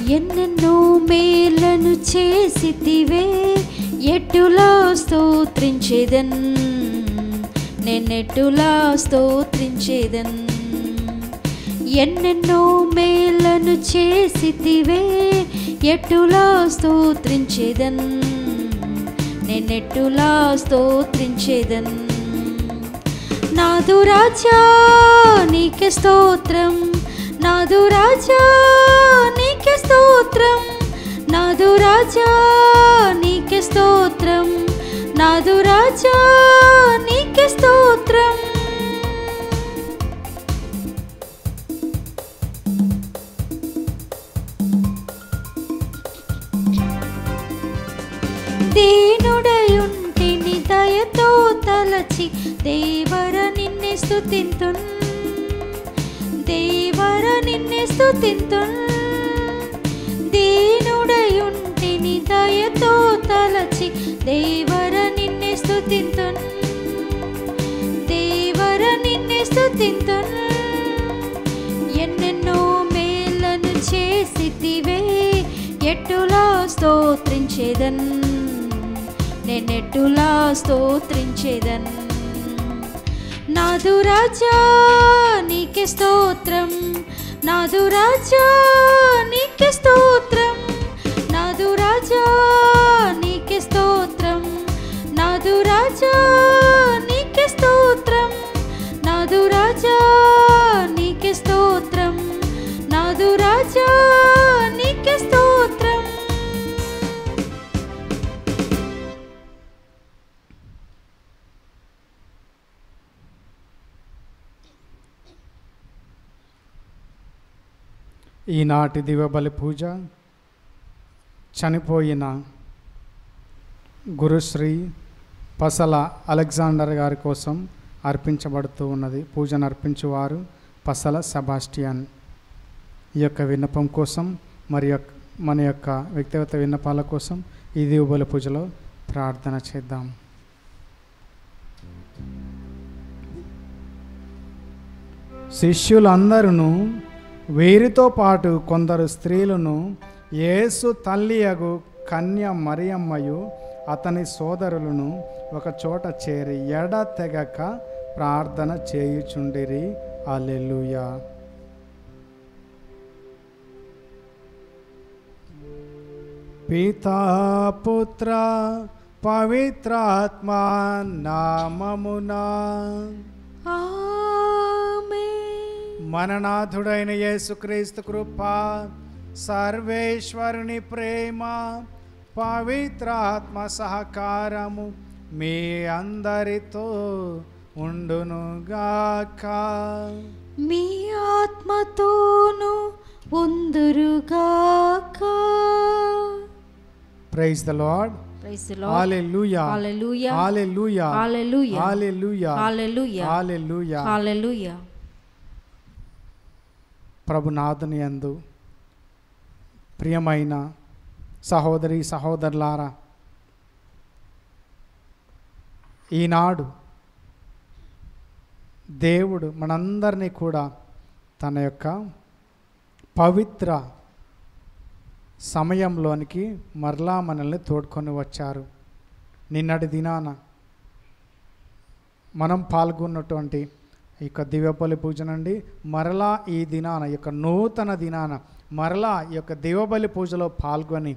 ఎన్నెన్నో మేలను చేసితివే ఎట్టులా స్తోత్రించేదన్ నేనెట్టులా స్తోత్రించేదన్ ఎన్నెన్నో మేలను చేసితివే ఎట్టులా స్తోత్రించేదన్ నేనెట్టులా స్తోత్రించేదన్ నాదు రాజా నీకే స్తోత్రం నాదు రాజా నీకే స్తోత్రం నాదు రాజా నీకే స్తోత్రం నాదు రాజా నీకే స్తోత్రం దీనుడయుంటిని దయతో తలచి దేవర నిన్నే స్తుతింతున్ దేవర నిన్నే స్తుతింతున్ దీనుడయుంటిని దయతో తలచి దేవర నిన్నే స్తుతింతున్ దేవర నిన్నే స్తుతింతున్ ఎన్నెన్నో మేలను చేసితివే ఎట్టులా స్తోత్రించేదన్ నేనెట్టులా స్తోత్రించేదన్ నాదు రాజా నీకే స్తోత్రం నాదు రాజా నీకే స్తోత్రం నాదు రాజా నీకే స్తోత్రం నాదు రాజా నీకే స్తోత్రం నాదు రాజా నీకే స్తోత్రం నాదు రాజా నీకే స్తోత్రం ఈనాటి దివబలి పూజ చనిపోయిన గురుశ్రీ పసల అలెగ్జాండర్ గారి కోసం అర్పించబడుతూ ఉన్నది పూజను అర్పించువారు పసల సెబాస్టియన్ ఈ యొక్క విన్నపం కోసం మరి యొక్క మన యొక్క వ్యక్తిగత విన్నపాల కోసం ఈ దివబలి పూజలో ప్రార్థన చేద్దాం శిష్యులందరూ వీరితో పాటు కొందరు స్త్రీలను యేసు తల్లియగు కన్య మరియమ్మయు అతని సోదరులను ఒక చోట చేరి ఎడ తెగక ప్రార్థన చేయుచుండిరి అల్లెలుయా పితా పుత్ర పవిత్రాత్మ నామమునా ఆమేన్ మననాథుడైన యేసుక్రీస్తు కృప సర్వేశ్వరుని ప్రేమ పవిత్రాత్మ సహకారము మీ అందరితో ఉండునుగాక మీ ఆత్మతోను ఉందురుగాక praise the Lord Praise the Lord. హల్లెలూయా Hallelujah. హల్లెలూయా Hallelujah. హల్లెలూయా Hallelujah. హల్లెలూయా Hallelujah. ప్రభునాథుని యందు ప్రియమైన సహోదరి సహోదరులారా ఈనాడు దేవుడు మనందరినీ కూడా తన యొక్క పవిత్ర సమయంలోనికి మరలా మనల్ని తోడ్కొని వచ్చారు నిన్నటి దినాన మనం పాల్గొన్నటువంటి ఈ యొక్క దివ్యబలి పూజ నుండి మరలా ఈ దినాన ఈ యొక్క నూతన దినాన మరలా ఈ యొక్క దివ్యబలి పూజలో పాల్గొని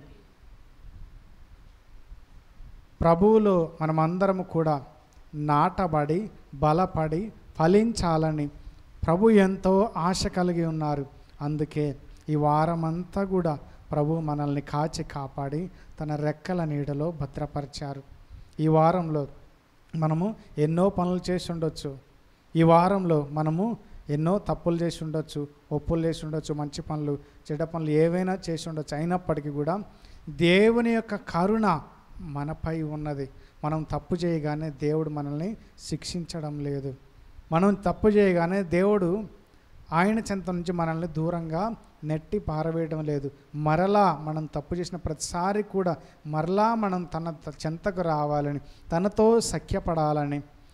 ప్రభువులో మనమందరము కూడా నాటబడి బలపడి ఫలించాలని ప్రభు ఎంతో ఆశ కలిగి ఉన్నారు అందుకే ఈ వారమంతా కూడా ప్రభు మనల్ని కాచి కాపాడి తన రెక్కల నీడలో భద్రపరిచారు ఈ వారంలో మనము ఎన్నో పనులు చేసి ఉండొచ్చు ఈ వారంలో మనము ఎన్నో తప్పులు చేసి ఉండొచ్చు ఒప్పులు చేసి ఉండొచ్చు మంచి పనులు చెడ్డ పనులు ఏవైనా చేసి ఉండొచ్చు అయినప్పటికీ కూడా దేవుని యొక్క కరుణ మనపై ఉన్నది మనం తప్పు చేయగానే దేవుడు మనల్ని శిక్షించడం లేదు మనం తప్పు చేయగానే దేవుడు ఆయన చెంత నుంచి మనల్ని దూరంగా నెట్టి పారవేయడం లేదు మరలా మనం తప్పు చేసిన ప్రతిసారి కూడా మరలా మనం తన త- చెంతకు రావాలని తనతో సఖ్యపడాలని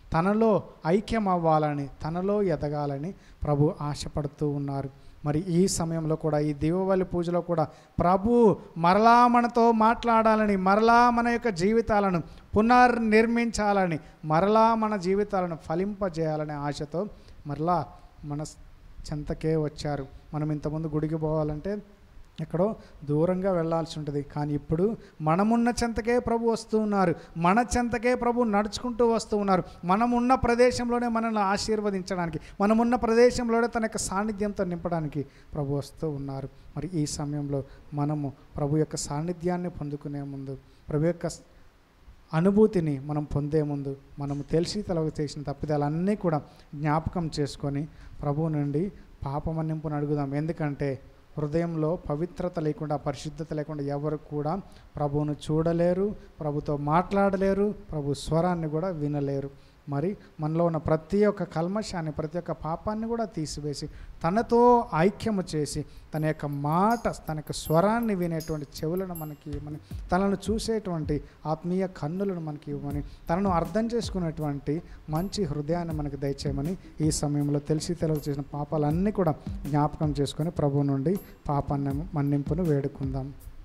తనలో ఐక్యం అవ్వాలని తనలో ఎదగాలని ప్రభు ఆశపడుతూ ఉన్నారు మరి ఈ సమయంలో కూడా ఈ దీవవల్లి పూజలో కూడా ప్రభు మరలా మనతో మాట్లాడాలని మరలా మన యొక్క జీవితాలను పునర్నిర్మించాలని మరలా మన జీవితాలను ఫలింపజేయాలనే ఆశతో మరలా మన చెంతకే వచ్చారు మనం ఇంతకుముందు గుడికి పోవాలంటే ఎక్కడో దూరంగా వెళ్ళాల్సి ఉంటుంది కానీ ఇప్పుడు మనమున్న చెంతకే ప్రభు వస్తూ ఉన్నారు మన చెంతకే ప్రభు నడుచుకుంటూ వస్తూ ఉన్నారు మనమున్న ప్రదేశంలోనే మనల్ని ఆశీర్వదించడానికి మనమున్న ప్రదేశంలోనే తన యొక్క సాన్నిధ్యంతో నింపడానికి ప్రభు వస్తూ ఉన్నారు మరి ఈ సమయంలో మనము ప్రభు యొక్క సాన్నిధ్యాన్ని పొందుకునే ముందు ప్రభు యొక్క అనుభూతిని మనం పొందే ముందు మనము తెలిసి తెలవ చేసిన తప్పిదాలన్నీ కూడా జ్ఞాపకం చేసుకొని ప్రభువు నుండి పాపమన్నింపును అడుగుదాం ఎందుకంటే హృదయంలో పవిత్రత లేకుండా పరిశుద్ధత లేకుండా ఎవరు కూడా ప్రభువును చూడలేరు ప్రభుతో మాట్లాడలేరు ప్రభు స్వరాన్ని కూడా వినలేరు మరి మనలో ఉన్న ప్రతి ఒక్క కల్మషాన్ని ప్రతి ఒక్క పాపాన్ని కూడా తీసివేసి తనతో ఐక్యము చేసి తన యొక్క మాట తన యొక్క స్వరాన్ని వినేటువంటి చెవులను మనకి ఇవ్వమని తనను చూసేటువంటి ఆత్మీయ కన్నులను మనకి ఇవ్వమని తనను అర్థం చేసుకునేటువంటి మంచి హృదయాన్ని మనకి దయచేయమని ఈ సమయంలో తెలిసి తెలుగు చేసిన పాపాలన్నీ కూడా జ్ఞాపకం చేసుకొని ప్రభు నుండి పాపాన్ని మన్నింపును వేడుకుందాం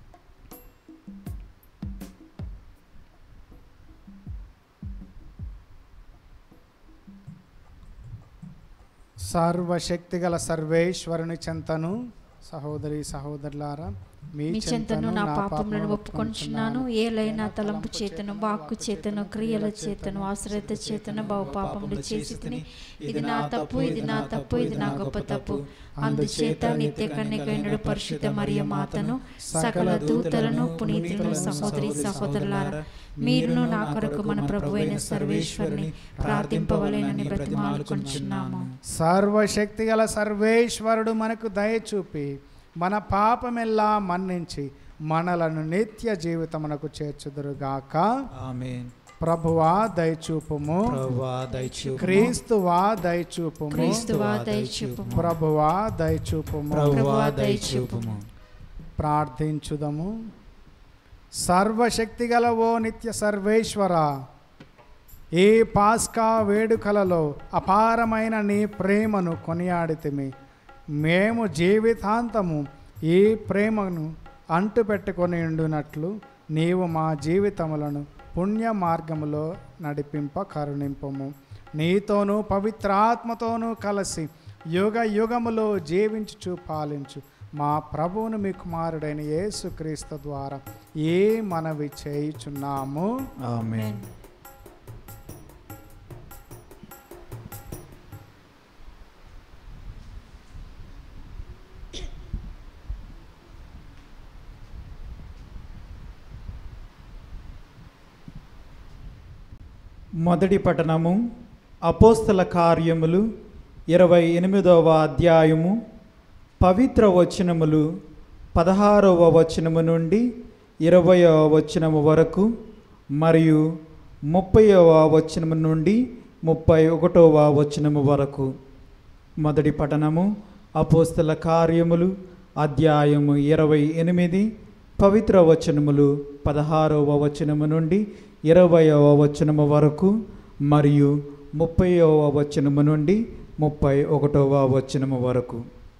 సర్వశక్తిగల సర్వేశ్వరుని చెంతను సహోదరి సహోదరులారా మీ చెంతను నా పాపములను ఒప్పుకొంచున్నాను ఏలైనా తలంపు చేతను వాక్కు చేతను క్రియల చేతను ఆశ్రత చేతను బహు పాపములు చేసి తిని ఇది నా తప్పు ఇది నా తప్పు ఇది నా గొప్ప తప్పు అందుచేత నిత్య కన్యకైనడు పరిశుద్ధ మరియ మాతను సకల దూతలను పునీతులను సహోదరి సహోదరులారా మీరును నా కొరకు మన ప్రభు అయిన సర్వేశ్వరుని ప్రార్థింపవలేనని బ్రతిమాలుకొంచున్నాము సర్వశక్తిగల సర్వేశ్వరుడు మనకు దయ చూపి మన పాపమెల్లా మన్నించి మనలను నిత్య జీవితమునకు చేర్చుదురుగాక ఆమేన్ ప్రభువా దయచూపుము ప్రభువా దయచూపు క్రీస్తువా దయచూపుము క్రీస్తువా దయచూపుము ప్రభువా దయచూపుము ప్రభువా దయచూపుము ప్రార్థించుదము సర్వశక్తిగల ఓ నిత్య సర్వేశ్వర ఈ పాస్కా వేడుకలలో అపారమైన నీ ప్రేమను కొనియాడితిమి మేము జీవితాంతము ఈ ప్రేమను అంటుపెట్టుకొని ఉండునట్లు నీవు మా జీవితములను పుణ్య మార్గములో నడిపింప కరుణింపము నీతోనూ పవిత్రాత్మతోనూ కలిసి యుగ యుగములో జీవించుచు పాలించు మా ప్రభువును మీ కుమారుడైన యేసుక్రీస్తు ద్వారా ఏ మనవి చేయుచున్నాము ఆమేన్ మొదటి పట్టణము అపోస్తల కార్యములు ఇరవై ఎనిమిదవ అధ్యాయము పవిత్ర వచనములు పదహారవ వచనము నుండి ఇరవయవ వచనము వరకు మరియు ముప్పైవ వచనము నుండి ముప్పై ఒకటవ వచనము వరకు మొదటి పఠనము అపోస్తల కార్యములు అధ్యాయము ఇరవై ఎనిమిది పవిత్ర వచనములు పదహారవ వచనము నుండి ఇరవయవ వచనము వరకు మరియు ముప్పైవ వచనము నుండి ముప్పై ఒకటవ వచనము వరకు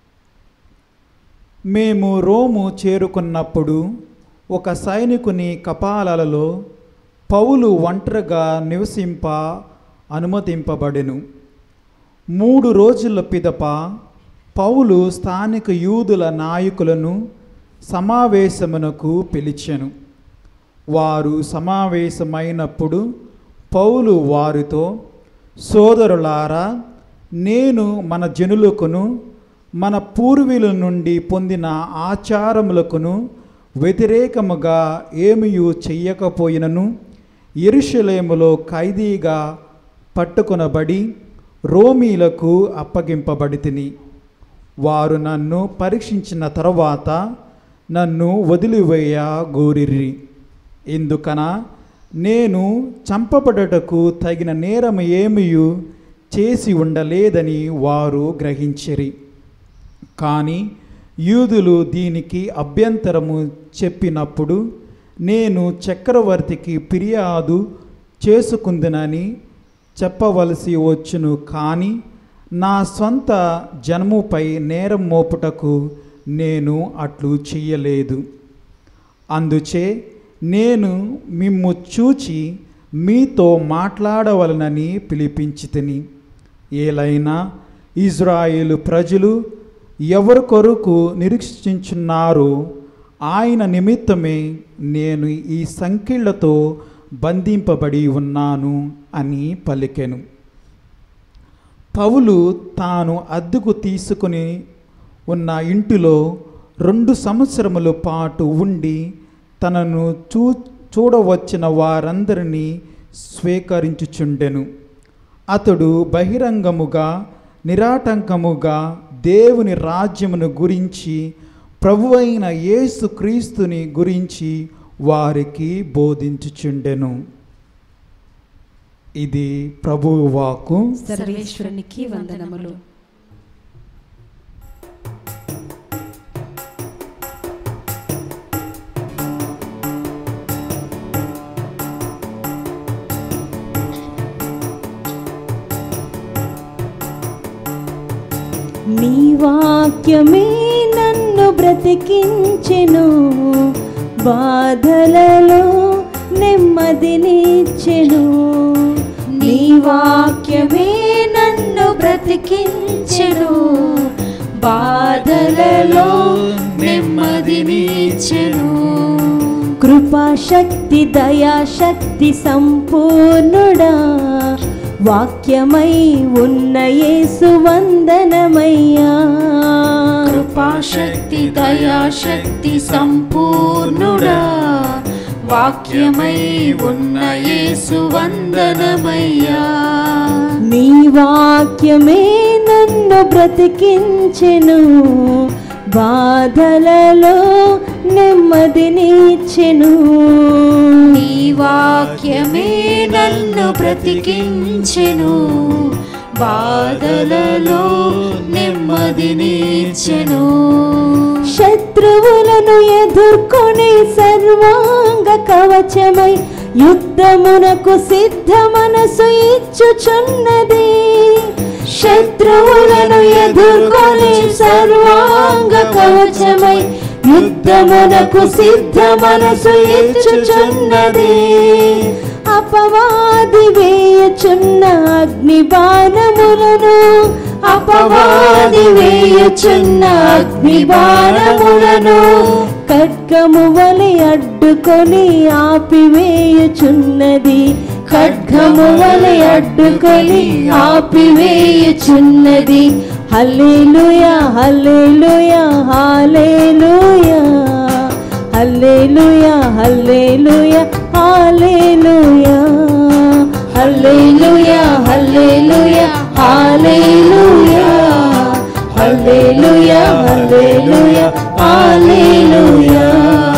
మేము రోము చేరుకున్నప్పుడు ఒక సైనికుని కపాలలో పౌలు ఒంటరిగా నివసింప అనుమతింపబడెను మూడు రోజుల పిదప పౌలు స్థానిక యూదుల నాయకులను సమావేశమునకు పిలిచెను వారు సమావేశమైనప్పుడు పౌలు వారితో సోదరులారా నేను మన జనులకును మన పూర్వీకుల నుండి పొందిన ఆచారములకును వ్యతిరేకముగా ఏమియు చెయ్యకపోయినను ఎరుషలేములో ఖైదీగా పట్టుకొనబడి రోమీలకు అప్పగింపబడి తిని వారు నన్ను పరీక్షించిన తరువాత నన్ను వదిలివేయ గోరిరి ఎందుకన నేను చంపబడుటకు తగిన నేరం ఏమియు చేసి ఉండలేదని వారు గ్రహించిరి కానీ యూదులు దీనికి అభ్యంతరము చెప్పినప్పుడు నేను చక్రవర్తికి ఫిర్యాదు చేసుకుందునని చెప్పవలసి వచ్చును కానీ నా స్వంత జన్ముపై నేరం మోపుటకు నేను అట్లు చెయ్యలేదు అందుచే నేను మిమ్ము చూచి మీతో మాట్లాడవలనని పిలిపించి తిని ఏలైనా ఇజ్రాయేలు ప్రజలు ఎవరి కొరకు నిరీక్షించున్నారో ఆయన నిమిత్తమే నేను ఈ సంఖ్యలతో బంధింపబడి ఉన్నాను అని పలికెను పౌలు తాను అద్దెకు తీసుకుని ఉన్న ఇంటిలో రెండు సంవత్సరముల పాటు ఉండి తనను చూ చూడవచ్చిన వారందరినీ స్వీకరించుచుండెను అతడు బహిరంగముగా నిరాటంకముగా దేవుని రాజ్యమును గురించి ప్రభువైన యేసుక్రీస్తుని గురించి వారికి బోధించుచుండెను ఇది ప్రభువు వాక్కు సర్వేశ్వరునికి వందనములు నీ వాక్యమే నన్ను బ్రతికించెను బాధలలో నెమ్మదినిచ్చెను నీ వాక్యమే నన్ను బ్రతికించెను బాధలలో నెమ్మదినిచ్చెను కృపాశక్తి దయాశక్తి సంపూర్ణుడా వాక్యమై ఉన్న యేసు వందనమయ్యా కృపాశక్తి దయాశక్తి సంపూర్ణుడా వాక్యమై ఉన్న యేసు వందనమయ్యా నీ వాక్యమే నన్ను బ్రతికించెను బాధలలో నెమ్మదినిచ్చెను నీ వాక్యమే నన్ను బ్రతికించెను బాధలలో నెమ్మదినిచ్చెను శత్రువులను ఎదుర్కొని సర్వాంగ కవచమై యుద్ధమునకు సిద్ధ మనసు ఇచ్చుచున్నది శత్రువులను ఎదుర్కొని సర్వాంగ కవచమై యుద్ధమునకు సిద్ధ మనసు ఇచ్చుచున్నది అపవాది వేయుచున్న అగ్ని బాణములను అపవాది వేయుచున్న అగ్ని బాణములను ఖడ్గము వలె అడ్డుకొని ఆపివేయుచున్నది ఖడ్గము వలె అడ్డుకొని ఆపివేయుచున్నది హల్లెలూయా హల్లెలూయా హల్లెలూయా హల్లెలూయా హల్లెలూయా హల్లెలూయా హల్లెలూయా హల్లెలూయా హల్లెలూయా హల్లెలూయా హల్లెలూయా హల్లెలూయా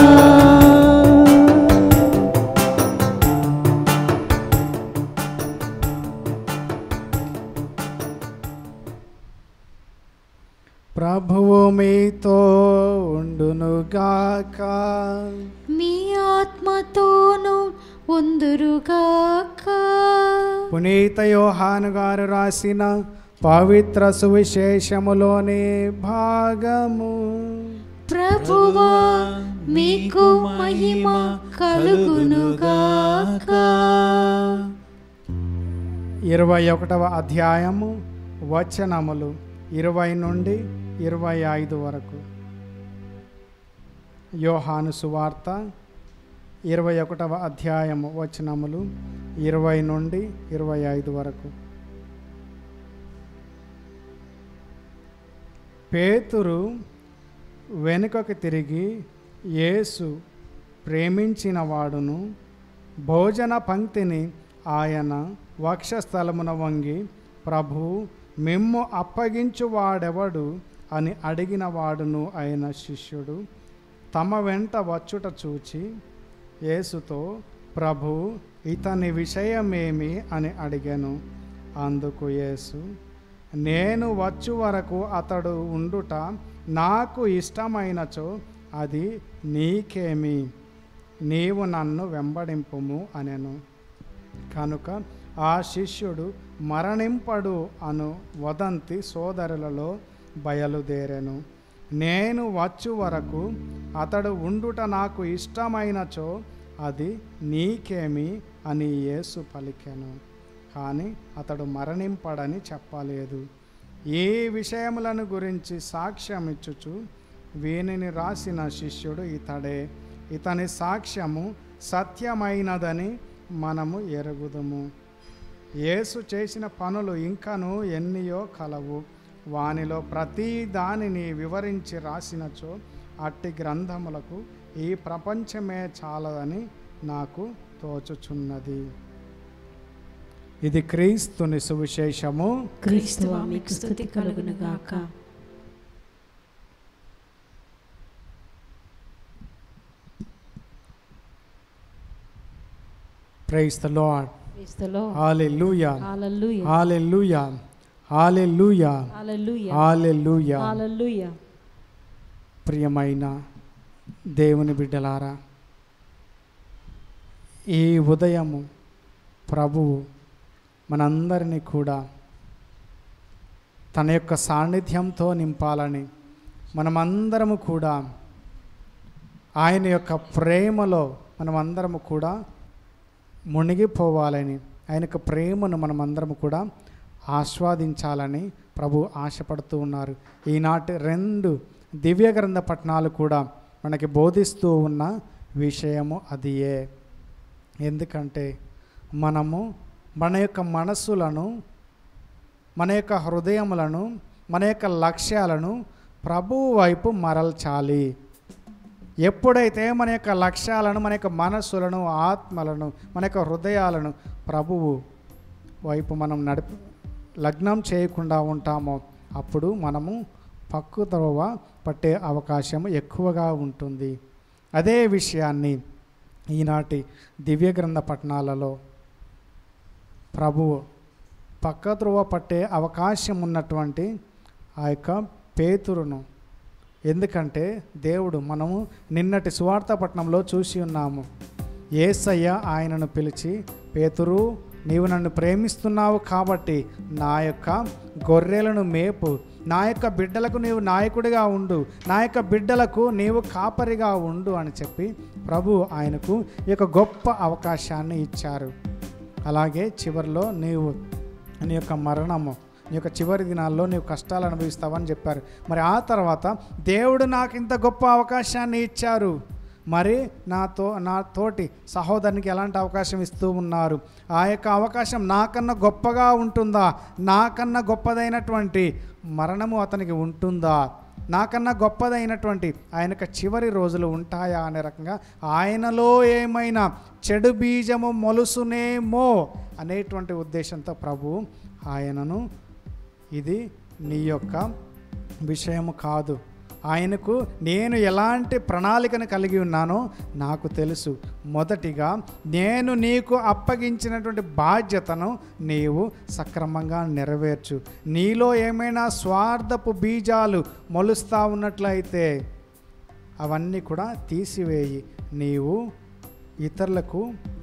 ప్రభువు మీతో ఉండునుగాక మీ ఆత్మతోను ఉందురుగాక పునీత యోహాను గారు రాసిన పవిత్ర సువిశేషములోని భాగము ప్రభువా మీకు మహిమ కలుగునుగాక ఇరవై ఒకటవ అధ్యాయము వచనములు ఇరవై నుండి ఇరవై ఐదు వరకు యోహాను సువార్త ఇరవై ఒకటవ అధ్యాయము వచనములు ఇరవై నుండి ఇరవై ఐదు వరకు పేతురు వెనుకకు తిరిగి యేసు ప్రేమించిన వాడును భోజన పంక్తిని ఆయన వక్షస్థలమున వంగి ప్రభు మిమ్ము అప్పగించువాడెవడు అని అడిగిన వాడును అయిన శిష్యుడు తమ వెంట వచ్చుట చూచి యేసుతో ప్రభు ఇతని విషయమేమి అని అడిగాను అందుకు యేసు నేను వచ్చు వరకు అతడు ఉండుట నాకు ఇష్టమైనచో అది నీకేమి నీవు నన్ను వెంబడింపుము అనెను కనుక ఆ శిష్యుడు మరణింపడు అను వదంతి సోదరులలో బయలుదేరెను నేను వచ్చు వరకు అతడు ఉండుట నాకు ఇష్టమైనచో అది నీకేమి అని యేసు పలికెను కానీ అతడు మరణింపడని చెప్పలేదు ఈ విషయములను గురించి సాక్ష్యం ఇచ్చుచు వీనిని రాసిన శిష్యుడు ఇతడే ఇతని సాక్ష్యము సత్యమైనదని మనము ఎరుగుదుము యేసు చేసిన పనులు ఇంకను ఎన్నియో కలవు వానిలో ప్రతి దానిని వివరించి రాసినచో అట్టి గ్రంథములకు ఈ ప్రపంచమే చాలదని నాకు తోచుచున్నది ఇది క్రీస్తుని సువిశేషము క్రీస్తువా మీకు స్థుతి కలుగును గాక ప్రైస్ ద లార్డ్ క్రీస్తులో హల్లెలూయా హల్లెలూయా హల్లెలూయా హల్లెలూయా హల్లెలూయా హల్లెలూయా హల్లెలూయా ప్రియమైన దేవుని బిడ్డలారా ఈ ఉదయము ప్రభువు మనందరినీ కూడా తన యొక్క సాన్నిధ్యంతో నింపాలని మనమందరము కూడా ఆయన యొక్క ప్రేమలో మనమందరము కూడా మునిగిపోవాలని ఆయన యొక్క ప్రేమను మనమందరము కూడా ఆస్వాదించాలని ప్రభు ఆశపడుతూ ఉన్నారు ఈనాటి రెండు దివ్య గ్రంథ పట్టణాలు కూడా మనకి బోధిస్తూ ఉన్న విషయము అదియే ఎందుకంటే మనము మన యొక్క మనస్సులను మన యొక్క హృదయములను మన యొక్క లక్ష్యాలను ప్రభువు వైపు మరల్చాలి ఎప్పుడైతే మన యొక్క లక్ష్యాలను మన యొక్క మనస్సులను ఆత్మలను మన యొక్క హృదయాలను ప్రభువు వైపు మనం నడిపి లగ్నం చేయకుండా ఉంటామో అప్పుడు మనము పక్కుదోవ పట్టే అవకాశం ఎక్కువగా ఉంటుంది అదే విషయాన్ని ఈనాటి దివ్య గ్రంథ పట్టణాలలో ప్రభువు పక్క త్రోవ పట్టే అవకాశం ఉన్నటువంటి ఆ యొక్క పేతురును ఎందుకంటే దేవుడు మనము నిన్నటి సువార్త పట్టణంలో చూసి ఉన్నాము ఏసయ్య ఆయనను పిలిచి పేతురు నీవు నన్ను ప్రేమిస్తున్నావు కాబట్టి నా యొక్క గొర్రెలను మేపు నా యొక్క బిడ్డలకు నీవు నాయకుడిగా ఉండు నా యొక్క బిడ్డలకు నీవు కాపరిగా ఉండు అని చెప్పి ప్రభు ఆయనకు ఈ యొక్క గొప్ప అవకాశాన్ని ఇచ్చారు అలాగే చివరిలో నీవు నీ యొక్క మరణము నీ యొక్క చివరి దినాల్లో నీవు కష్టాలు అనుభవిస్తావని చెప్పారు మరి ఆ తర్వాత దేవుడు నాకు ఇంత గొప్ప అవకాశాన్ని ఇచ్చారు మరి నాతో నా తోటి సహోదరునికి ఎలాంటి అవకాశం ఇస్తూ ఉన్నారు ఆ యొక్క అవకాశం నాకన్నా గొప్పగా ఉంటుందా నాకన్నా గొప్పదైనటువంటి మరణము అతనికి ఉంటుందా నాకన్నా గొప్పదైనటువంటి ఆయన యొక్క చివరి రోజులు ఉంటాయా అనే రకంగా ఆయనలో ఏమైనా చెడు బీజము మొలుసునేమో అనేటువంటి ఉద్దేశంతో ప్రభు ఆయనను ఇది నీ యొక్క విషయము కాదు ఆయనకు నేను ఎలాంటి ప్రణాళికను కలిగి ఉన్నానో నాకు తెలుసు మొదటిగా నేను నీకు అప్పగించినటువంటి బాధ్యతను నీవు సక్రమంగా నెరవేర్చు నీలో ఏమైనా స్వార్థపు బీజాలు మొలుస్తా ఉన్నట్లయితే అవన్నీ కూడా తీసివేయి నీవు ఇతరులకు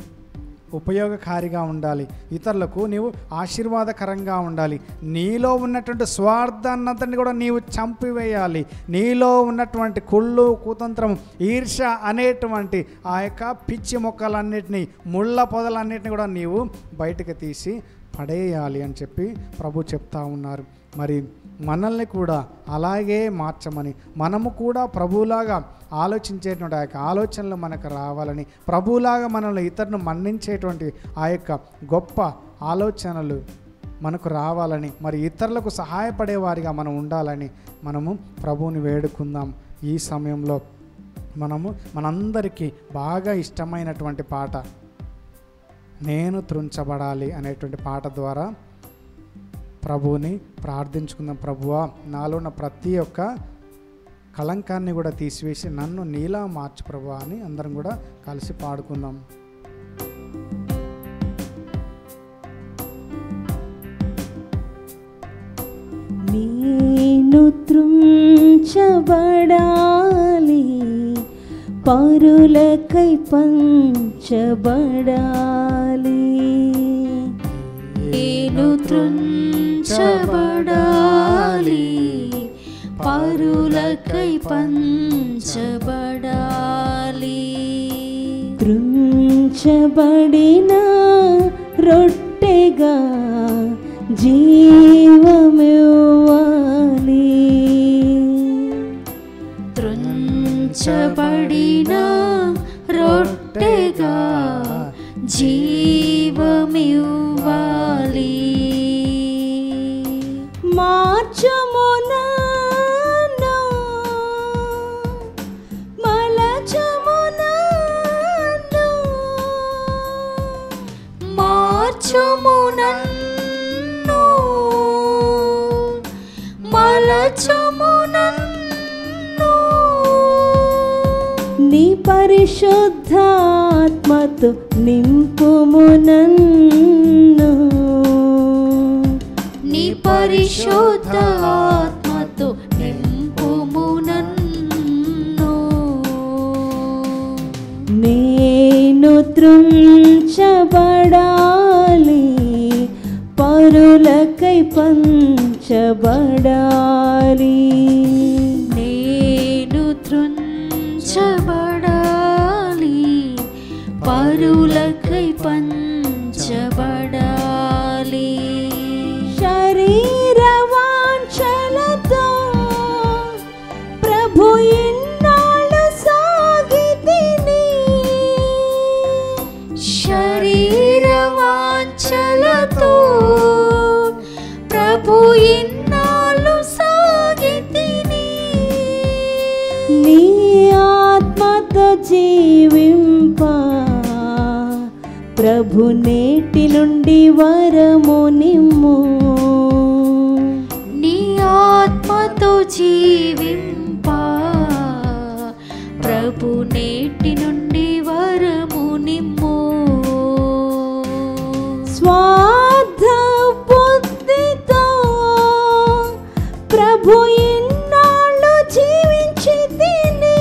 ఉపయోగకారిగా ఉండాలి ఇతరులకు నీవు ఆశీర్వాదకరంగా ఉండాలి నీలో ఉన్నటువంటి స్వార్థాన్నంతని కూడా నీవు చంపివేయాలి నీలో ఉన్నటువంటి కుళ్ళు కుతంత్రం ఈర్ష అనేటువంటి ఆ యొక్క పిచ్చి మొక్కలన్నిటినీ ముళ్ళ పొదలన్నిటిని కూడా నీవు బయటకు తీసి పడేయాలి అని చెప్పి ప్రభు చెప్తా ఉన్నారు మరి మనల్ని కూడా అలాగే మార్చమని మనము కూడా ప్రభువులాగా ఆలోచించేటువంటి ఆ యొక్క ఆలోచనలు మనకు రావాలని ప్రభువులాగా మనల్ని ఇతరులను మన్నించేటువంటి ఆ యొక్క గొప్ప ఆలోచనలు మనకు రావాలని మరి ఇతరులకు సహాయపడే వారిగా మనం ఉండాలని మనము ప్రభువుని వేడుకుందాం ఈ సమయంలో మనము మనందరికీ బాగా ఇష్టమైనటువంటి పాట నేను త్రుంచబడాలి అనేటువంటి పాట ద్వారా ప్రభువుని ప్రార్థించుకుందాం ప్రభువా నాలో ఉన్న ప్రతి ఒక్క కళంకాన్ని కూడా తీసివేసి నన్ను నీలా మార్చు ప్రభువా అని అందరం కూడా కలిసి పాడుకుందాం నేను త్రుంచబడాలి పరులకై పంచబడాలి నేను త్రుంచబడాలి పరులకై పంచబడాలి త్రుంచబడిన రొట్టెగా జీవమివ్వాలి త్రుంచబడిన రొట్టెగా జీవమివ్వాలి మార్చము నన్ను మలచము నన్ను మార్చుము నన్ను మలచుము నన్ను నీ పరిశుద్ధాత్మతో నింపుము నన్ను నీ పరిశుద్ధ ఆత్మతో నింపుము నన్ను నేను త్రుంచబడాలి పరులకై పంచబడాలి నేను త్రుంచబడాలి పరులకై పంచబడాలి శరీర వాంఛలతో ప్రభు ఇన్నాళ్ళు సాగితిని శరీర వాంఛలతో ప్రభు ఇన్నాళ్ళు సాగితిని నీ ఆత్మతో జీవింప ప్రభు నేటి నుండి వరము నిమ్ము నీ ఆత్మతో జీవింప ప్రభు నేటి నుండి వరము నిమ్ము స్వార్థ బుద్ధితో ప్రభు ఇన్నాళ్ళు జీవించి తిని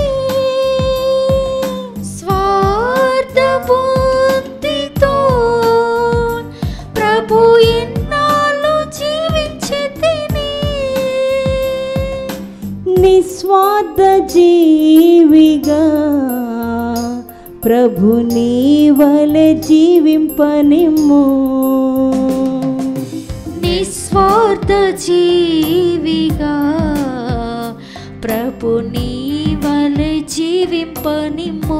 స్వార్థ బుద్ధితో ప్రభు ఎన్నాళ్ళు జీవించి తిని నిస్వార్థ జీవిగా ప్రభు నీ వలె జీవింపనిమ్ము నిస్వార్థ జీవిగా ప్రభు నీ వలె జీవింపనిమ్మో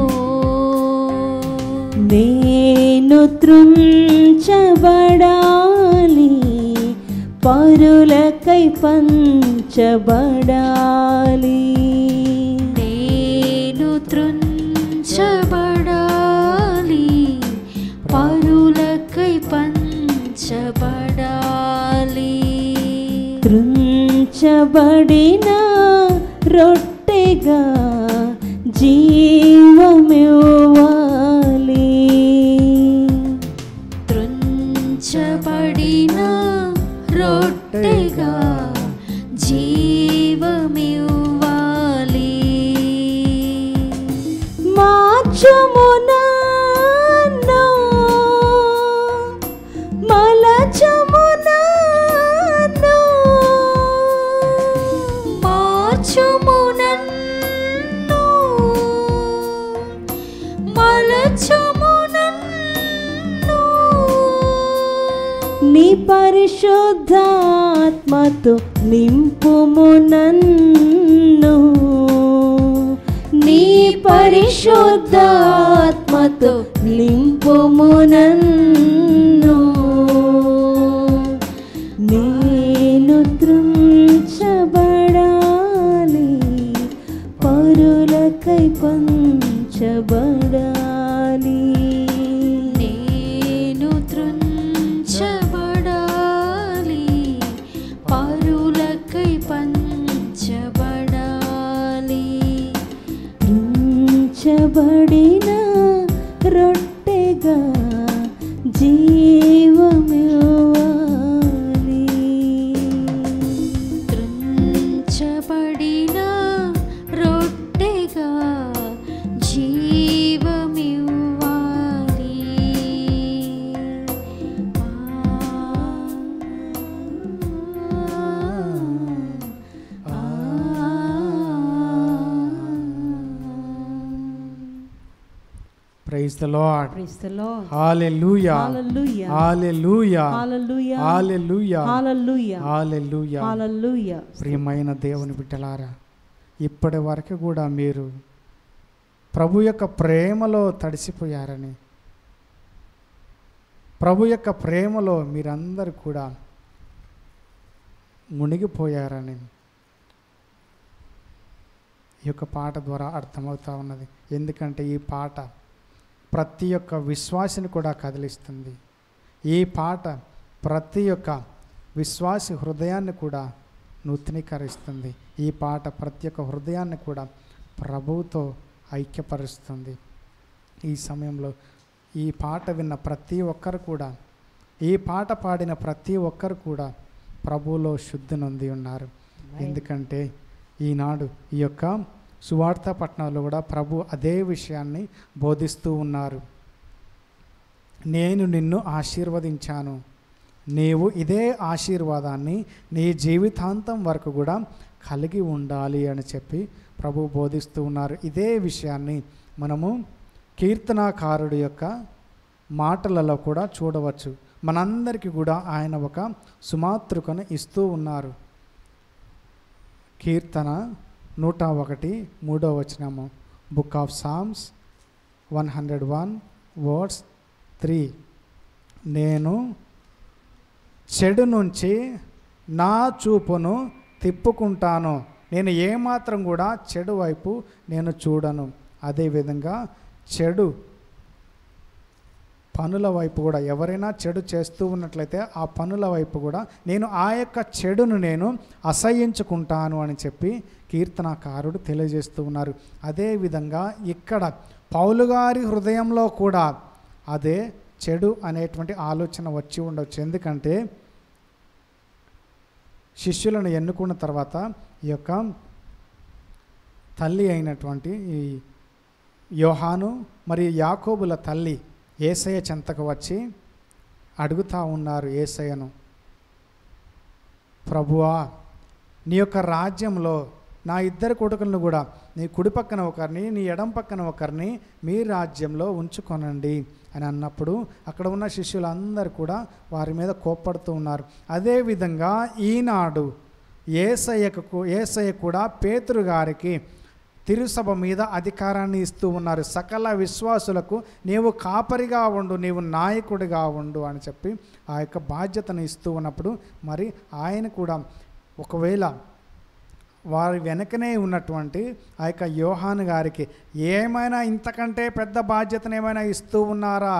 నేను త్రుంచబడాలి పరులకై పంచబడాలి నేను త్రుంచబడాలి పరులకై పంచబడాలి త్రుంచబడిన రొట్టెగా జీవమివ్వాలి త్రుంచబడిన రొట్టెగా జీవమివ్వాలి మార్చము నన్ను మలచము నన్ను మార్చుము నన్ను మలచుము నన్ను నీ పరిశుద్ధాత్మతో నింపుము నన్ను నీ పరిశుద్ధాత్మతో నింపుము నన్ను నేను త్రుంచబడాలి పరులకై పంచబడాలి నేను త్రుంచబడాలి పరులకై పంచబడాలి ఉంచబడిన రొట్టెగా జీవమివ్వాలి త్రుంచబడిన రొట్టెగా జీవమివ్వాలి ఆ praise the Lord Praise the Lord. హల్లెలూయా Hallelujah. హల్లెలూయా Hallelujah. హల్లెలూయా Hallelujah. హల్లెలూయా Hallelujah. ప్రియమైన దేవుని బిడ్డలారా ఇప్పటి వరకు కూడా మీరు ప్రభు యొక్క ప్రేమలో తడిసిపోయారని ప్రభు యొక్క ప్రేమలో మీరందరూ కూడా మునిగిపోయారని ఈ యొక్క పాట ద్వారా అర్థమవుతా ఉన్నది ఎందుకంటే ఈ పాట ప్రతి ఒక్క విశ్వాసిని కూడా కదిలిస్తుంది ఈ పాట ప్రతి ఒక్క విశ్వాసి హృదయాన్ని కూడా నూతనీకరిస్తుంది ఈ పాట ప్రతి ఒక్క హృదయాన్ని కూడా ప్రభువుతో ఐక్యపరుస్తుంది ఈ సమయంలో ఈ పాట విన్న ప్రతి ఒక్కరు కూడా ఈ పాట పాడిన ప్రతి ఒక్కరు కూడా ప్రభువులో శుద్ధి నొంది ఉన్నారు ఎందుకంటే ఈనాడు ఈ యొక్క సువార్త పట్టణంలో కూడా ప్రభు అదే విషయాన్ని బోధిస్తూ ఉన్నారు నేను నిన్ను ఆశీర్వదించాను నీవు ఇదే ఆశీర్వాదాన్ని నీ జీవితాంతం వరకు కూడా కలిగి ఉండాలి అని చెప్పి ప్రభు బోధిస్తూ ఉన్నారు ఇదే విషయాన్ని మనము కీర్తనాకారుడి యొక్క మాటలలో కూడా చూడవచ్చు మనందరికీ కూడా ఆయన ఒక సుమాతృకను ఇస్తూ ఉన్నారు కీర్తన నూట ఒకటి మూడో వచనము book of Psalms one hundred one words three నేను చెడు నుంచి నా చూపును తిప్పుకుంటాను నేను ఏమాత్రం కూడా చెడు వైపు నేను చూడను అదేవిధంగా చెడు పనుల వైపు కూడా ఎవరైనా చెడు చేస్తూ ఉన్నట్లయితే ఆ పనుల వైపు కూడా నేను ఆ యొక్క చెడును నేను అసహ్యించుకుంటాను అని చెప్పి కీర్తనకారుడు తెలియజేస్తూ ఉన్నారు అదేవిధంగా ఇక్కడ పౌలు గారి హృదయంలో కూడా అదే చెడు అనేటువంటి ఆలోచన వచ్చి ఉండొచ్చు ఎందుకంటే శిష్యులను ఎన్నుకున్న తర్వాత ఈ యొక్క తల్లి అయినటువంటి ఈ యోహాను మరియు యాకోబుల తల్లి ఏసయ్య చెంతకు వచ్చి అడుగుతా ఉన్నారు ఏసయ్యను ప్రభువా నీ యొక్క రాజ్యంలో నా ఇద్దరు కొడుకులను కూడా నీ కుడి పక్కన ఒకరిని నీ ఎడం పక్కన ఒకరిని మీ రాజ్యంలో ఉంచుకొనండి అని అన్నప్పుడు అక్కడ ఉన్న శిష్యులందరూ కూడా వారి మీద కోప్పడుతూ ఉన్నారు అదేవిధంగా ఈనాడు ఏసయ్యకు ఏసయ్య కూడా పేతురు గారికి తిరుసభ మీద అధికారాన్ని ఇస్తూ ఉన్నారు సకల విశ్వాసులకు నీవు కాపరిగా ఉండు నీవు నాయకుడిగా ఉండు అని చెప్పి ఆ యొక్క బాధ్యతను ఇస్తూ ఉన్నప్పుడు మరి ఆయన కూడా ఒకవేళ వారి వెనకనే ఉన్నటువంటి ఆ యొక్క యోహాను గారికి ఏమైనా ఇంతకంటే పెద్ద బాధ్యతను ఏమైనా ఇస్తూ ఉన్నారా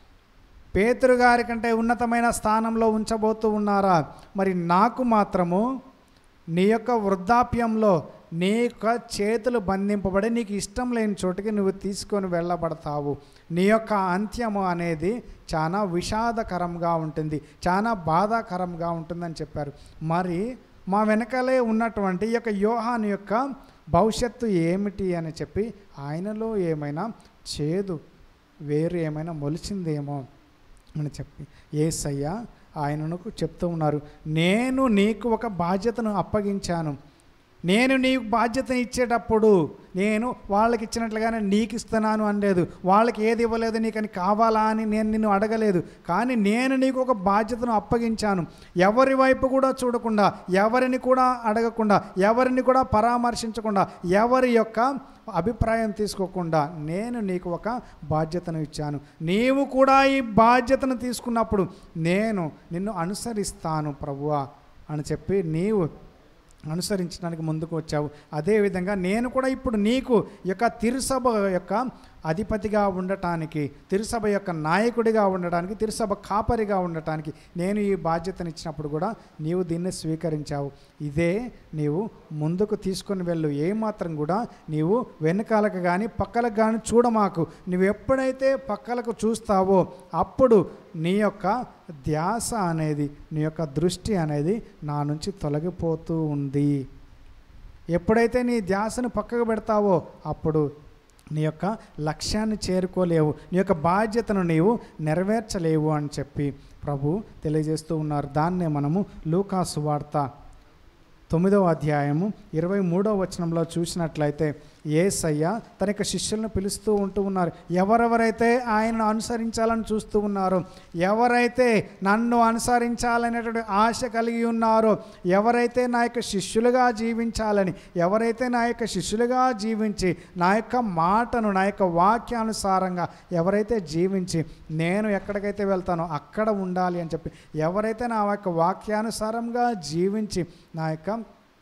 పేతురు గారి కంటే ఉన్నతమైన స్థానంలో ఉంచబోతూ ఉన్నారా మరి నాకు మాత్రము నీ యొక్క వృద్ధాప్యంలో నీ యొక్క చేతులు బంధింపబడి నీకు ఇష్టం లేని చోటుకి నువ్వు తీసుకొని వెళ్ళబడతావు నీ యొక్క అంత్యము అనేది చాలా విషాదకరంగా ఉంటుంది చాలా బాధాకరంగా ఉంటుందని చెప్పారు మరి మా వెనకాలే ఉన్నటువంటి ఈ యొక్క యోహాను యొక్క భవిష్యత్తు ఏమిటి అని చెప్పి ఆయనలో ఏమైనా చేదు వేరు ఏమైనా మొలిచిందేమో అని చెప్పి ఏసయ్య ఆయనకు చెప్తూ ఉన్నారు నేను నీకు ఒక బాధ్యతను అప్పగించాను నేను నీకు బాధ్యతను ఇచ్చేటప్పుడు నేను వాళ్ళకి ఇచ్చినట్లుగానే నీకు ఇస్తున్నాను అనలేదు వాళ్ళకి ఏది ఇవ్వలేదు నీకని కావాలా అని నేను నిన్ను అడగలేదు కానీ నేను నీకు ఒక బాధ్యతను అప్పగించాను ఎవరి వైపు కూడా చూడకుండా ఎవరిని కూడా అడగకుండా ఎవరిని కూడా పరామర్శించకుండా ఎవరి యొక్క అభిప్రాయం తీసుకోకుండా నేను నీకు ఒక బాధ్యతను ఇచ్చాను నీవు కూడా ఈ బాధ్యతను తీసుకున్నప్పుడు నేను నిన్ను అనుసరిస్తాను ప్రభువా అని చెప్పి నీవు అనుసరించడానికి ముందుకు వచ్చావు అదేవిధంగా నేను కూడా ఇప్పుడు నీకు ఈ యొక్క తిరుసభ యొక్క అధిపతిగా ఉండటానికి తిరుసభ యొక్క నాయకుడిగా ఉండటానికి తిరుసభ కాపరిగా ఉండటానికి నేను ఈ బాధ్యతను ఇచ్చినప్పుడు కూడా నీవు దీన్ని స్వీకరించావు ఇదే నీవు ముందుకు తీసుకొని వెళ్ళు ఏమాత్రం కూడా నీవు వెనకాలకు కానీ పక్కలకు కానీ చూడమాకు నువ్వు ఎప్పుడైతే పక్కలకు చూస్తావో అప్పుడు నీ యొక్క ధ్యాస అనేది నీ యొక్క దృష్టి అనేది నా నుంచి తొలగిపోతూ ఉంది ఎప్పుడైతే నీ ధ్యాసను పక్కకు పెడతావో అప్పుడు నీ యొక్క లక్ష్యాన్ని చేరుకోలేవు నీ యొక్క బాధ్యతను నీవు నెరవేర్చలేవు అని చెప్పి ప్రభు తెలియజేస్తూ ఉన్నారు దాన్నే మనము లూకాసు వార్త తొమ్మిదవ అధ్యాయము ఇరవై మూడవ వచనంలో చూసినట్లయితే ఏసయ్య తన యొక్క శిష్యులను పిలుస్తూ ఉంటూ ఉన్నారు ఎవరెవరైతే ఆయనను అనుసరించాలని చూస్తూ ఉన్నారో ఎవరైతే నన్ను అనుసరించాలనేటువంటి ఆశ కలిగి ఉన్నారో ఎవరైతే నా యొక్క శిష్యులుగా జీవించాలని ఎవరైతే నా యొక్క శిష్యులుగా జీవించి నా యొక్క మాటను నా యొక్క వాక్యానుసారంగా ఎవరైతే జీవించి నేను ఎక్కడికైతే వెళ్తానో అక్కడ ఉండాలి అని చెప్పి ఎవరైతే నా యొక్క వాక్యానుసారంగా జీవించి నా యొక్క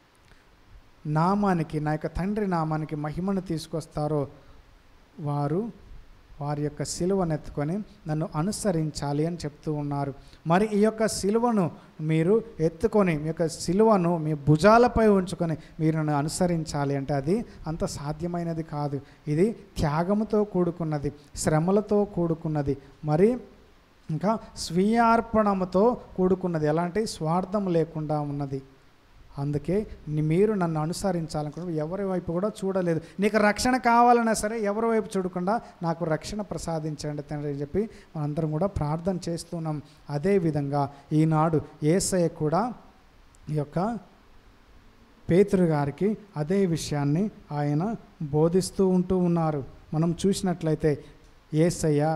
నామానికి నా యొక్క తండ్రి నామానికి మహిమను తీసుకొస్తారో వారు వారి యొక్క సిలువను ఎత్తుకొని నన్ను అనుసరించాలి అని చెప్తూ ఉన్నారు మరి ఈ యొక్క సిలువను మీరు ఎత్తుకొని మీ యొక్క సిలువను మీ భుజాలపై ఉంచుకొని మీరు నన్ను అనుసరించాలి అంటే అది అంత సాధ్యమైనది కాదు ఇది త్యాగముతో కూడుకున్నది శ్రమలతో కూడుకున్నది మరి ఇంకా స్వీయార్పణముతో కూడుకున్నది ఎలాంటి స్వార్థం లేకుండా ఉన్నది అందుకే ని- మీరు నన్ను అనుసరించాలనుకుంటే ఎవరి వైపు కూడా చూడలేదు నీకు రక్షణ కావాలన్నా సరే ఎవరి వైపు చూడకుండా నాకు రక్షణ ప్రసాదించండి తండ్రి అని చెప్పి మనందరం కూడా ప్రార్థన చేస్తున్నాం అదేవిధంగా ఈనాడు ఏసయ్య కూడా ఈ యొక్క పేతురు గారికి అదే విషయాన్ని ఆయన బోధిస్తూ ఉంటూ ఉన్నారు మనం చూసినట్లయితే ఏసయ్య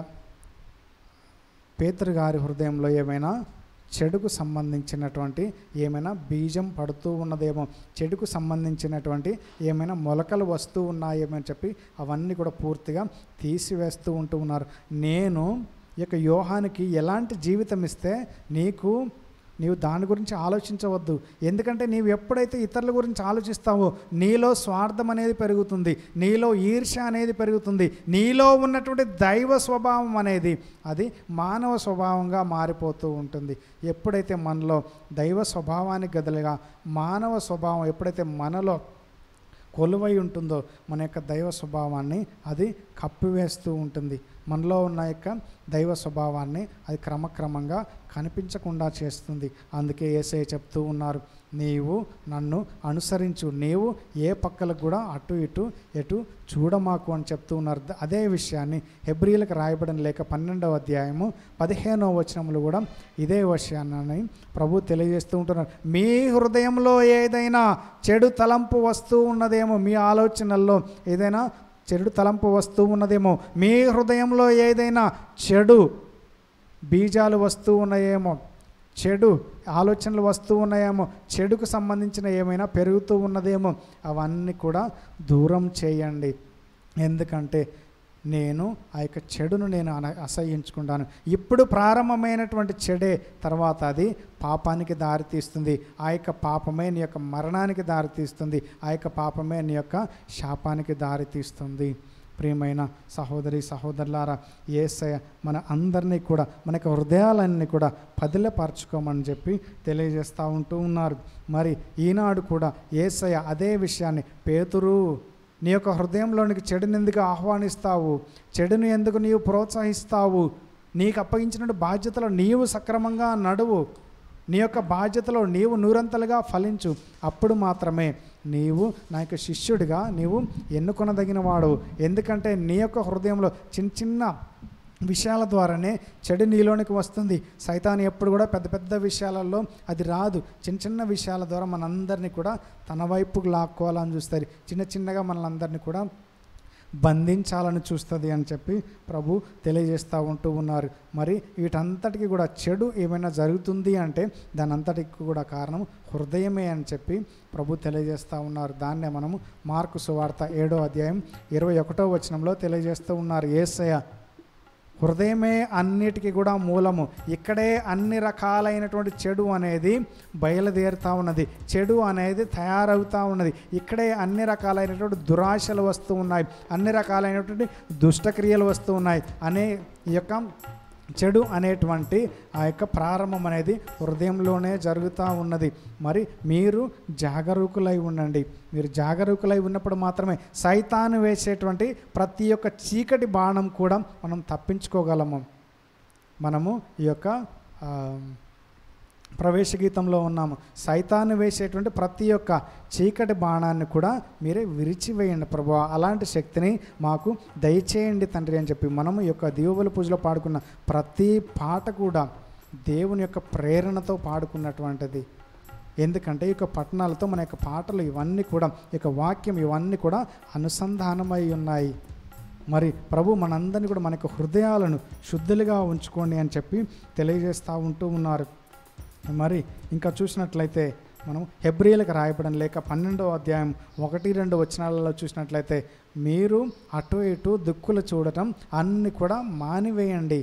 పేతురు గారి హృదయంలో ఏమైనా చెడుకు సంబంధించినటువంటి ఏమైనా బీజం పడుతూ ఉన్నదేమో చెడుకు సంబంధించినటువంటి ఏమైనా మొలకలు వస్తూ ఉన్నాయేమో అని చెప్పి అవన్నీ కూడా పూర్తిగా తీసివేస్తూ ఉంటూ ఉన్నారు నేను ఈ యొక్క యోహానికి ఎలాంటి జీవితం ఇస్తే నీకు నీవు దాని గురించి ఆలోచించవద్దు ఎందుకంటే నీవు ఎప్పుడైతే ఇతరుల గురించి ఆలోచిస్తావో నీలో స్వార్థం అనేది పెరుగుతుంది నీలో ఈర్ష్య అనేది పెరుగుతుంది నీలో ఉన్నటువంటి దైవ స్వభావం అనేది అది మానవ స్వభావంగా మారిపోతూ ఉంటుంది ఎప్పుడైతే మనలో దైవ స్వభావానికి గదులుగా మానవ స్వభావం ఎప్పుడైతే మనలో కొలువై ఉంటుందో మన యొక్క దైవ స్వభావాన్ని అది కప్పివేస్తూ ఉంటుంది మనలో ఉన్న యొక్క దైవ స్వభావాన్ని అది క్రమక్రమంగా కనిపించకుండా చేస్తుంది అందుకే ఏసై చెప్తూ ఉన్నారు నీవు నన్ను అనుసరించు నీవు ఏ పక్కలకు కూడా అటు ఇటు ఎటు చూడమాకు అని చెప్తూ ఉన్నారు ద- అదే విషయాన్ని హెబ్రిలకు రాయబడిన లేక పన్నెండవ అధ్యాయము పదిహేనవ వచనములు కూడా ఇదే విషయాన్ని ప్రభు తెలియజేస్తూ ఉంటున్నారు మీ హృదయంలో ఏదైనా చెడు తలంపు వస్తూ ఉన్నదేమో మీ ఆలోచనల్లో ఏదైనా చెడు తలంపు వస్తూ ఉన్నదేమో మీ హృదయంలో ఏదైనా చెడు బీజాలు వస్తూ ఉన్నాయేమో చెడు ఆలోచనలు వస్తూ ఉన్నాయేమో చెడుకు సంబంధించిన ఏమైనా పెరుగుతూ ఉన్నదేమో అవన్నీ కూడా దూరం చేయండి ఎందుకంటే నేను ఆ యొక్క చెడును నేను అన అసహ్యించుకుంటాను ఇప్పుడు ప్రారంభమైనటువంటి చెడే తర్వాత అది పాపానికి దారితీస్తుంది ఆ యొక్క పాపమే నీ యొక్క మరణానికి దారితీస్తుంది ఆ యొక్క పాపమే నీ యొక్క శాపానికి దారితీస్తుంది ప్రియమైన సహోదరి సహోదరులారా ఏసయ మన అందరినీ కూడా మన యొక్క హృదయాలన్నీ కూడా పదిలపరచుకోమని చెప్పి తెలియజేస్తూ ఉంటూ ఉన్నారు మరి ఈనాడు కూడా ఏసయ అదే విషయాన్ని పేతురు నీ యొక్క హృదయంలోనికి చెడుని ఎందుకు ఆహ్వానిస్తావు చెడుని ఎందుకు నీవు ప్రోత్సహిస్తావు నీకు అప్పగించిన బాధ్యతలో నీవు సక్రమంగా నడువు నీ యొక్క బాధ్యతలో నీవు నూరంతలుగా ఫలించు అప్పుడు మాత్రమే నీవు నా యొక్క శిష్యుడిగా నీవు ఎన్నుకొనదగిన వాడు ఎందుకంటే నీ యొక్క హృదయంలో చిన్న చిన్న విషయాల ద్వారానే చెడు నీలోనికి వస్తుంది సైతాన్ ఎప్పుడు కూడా పెద్ద పెద్ద విషయాలలో అది రాదు చిన్న చిన్న విషయాల ద్వారా మనందరినీ కూడా తన వైపుకు లాక్కోవాలని చూస్తుంది చిన్న చిన్నగా మనలందరినీ కూడా బంధించాలని చూస్తుంది అని చెప్పి ప్రభు తెలియజేస్తూ ఉంటూ ఉన్నారు మరి వీటంతటికి కూడా చెడు ఏమైనా జరుగుతుంది అంటే దాని అంతటికి కూడా కారణం హృదయమే అని చెప్పి ప్రభు తెలియజేస్తూ ఉన్నారు దాన్నే మనము మార్కు సువార్త ఏడో అధ్యాయం ఇరవై ఒకటో వచనంలో తెలియజేస్తూ ఉన్నారు ఏసయ హృదయమే అన్నిటికీ కూడా మూలము ఇక్కడే అన్ని రకాలైనటువంటి చెడు అనేది బయలుదేరుతూ ఉన్నది చెడు అనేది తయారవుతూ ఉన్నది ఇక్కడే అన్ని రకాలైనటువంటి దురాశలు వస్తూ ఉన్నాయి అన్ని రకాలైనటువంటి దుష్టక్రియలు వస్తూ ఉన్నాయి అనే ఈ యొక్క చెడు అనేటువంటి ఆ యొక్క ప్రారంభం అనేది హృదయంలోనే జరుగుతూ ఉన్నది మరి మీరు జాగరూకులై ఉండండి మీరు జాగరూకులై ఉన్నప్పుడు మాత్రమే సైతాను వేసేటువంటి ప్రతి ఒక్క చీకటి బాణం కూడా మనం తప్పించుకోగలము మనము ఈ యొక్క ఆ, ప్రవేశ గీతంలో ఉన్నాము సైతాను వేసేటువంటి ప్రతి ఒక్క చీకటి బాణాన్ని కూడా మీరే విరిచివేయండి ప్రభు అలాంటి శక్తిని మాకు దయచేయండి తండ్రి అని చెప్పి మనము ఈ యొక్క దీవుల పూజలో పాడుకున్న ప్రతి పాట కూడా దేవుని యొక్క ప్రేరణతో పాడుకున్నటువంటిది ఎందుకంటే ఈ యొక్క పట్టణాలతో మన యొక్క పాటలు ఇవన్నీ కూడా ఈ యొక్క వాక్యం ఇవన్నీ కూడా అనుసంధానమై ఉన్నాయి మరి ప్రభు మనందరినీ కూడా మన యొక్క హృదయాలను శుద్ధులుగా ఉంచుకోండి అని చెప్పి తెలియజేస్తూ ఉంటూ ఉన్నారు మరి ఇంకా చూసినట్లయితే మనం హెబ్రియలకు రాయబడిన లేక పన్నెండవ అధ్యాయం ఒకటి రెండు వచనాలలో చూసినట్లయితే మీరు అటు ఇటు దిక్కులు చూడటం అన్ని కూడా మానివేయండి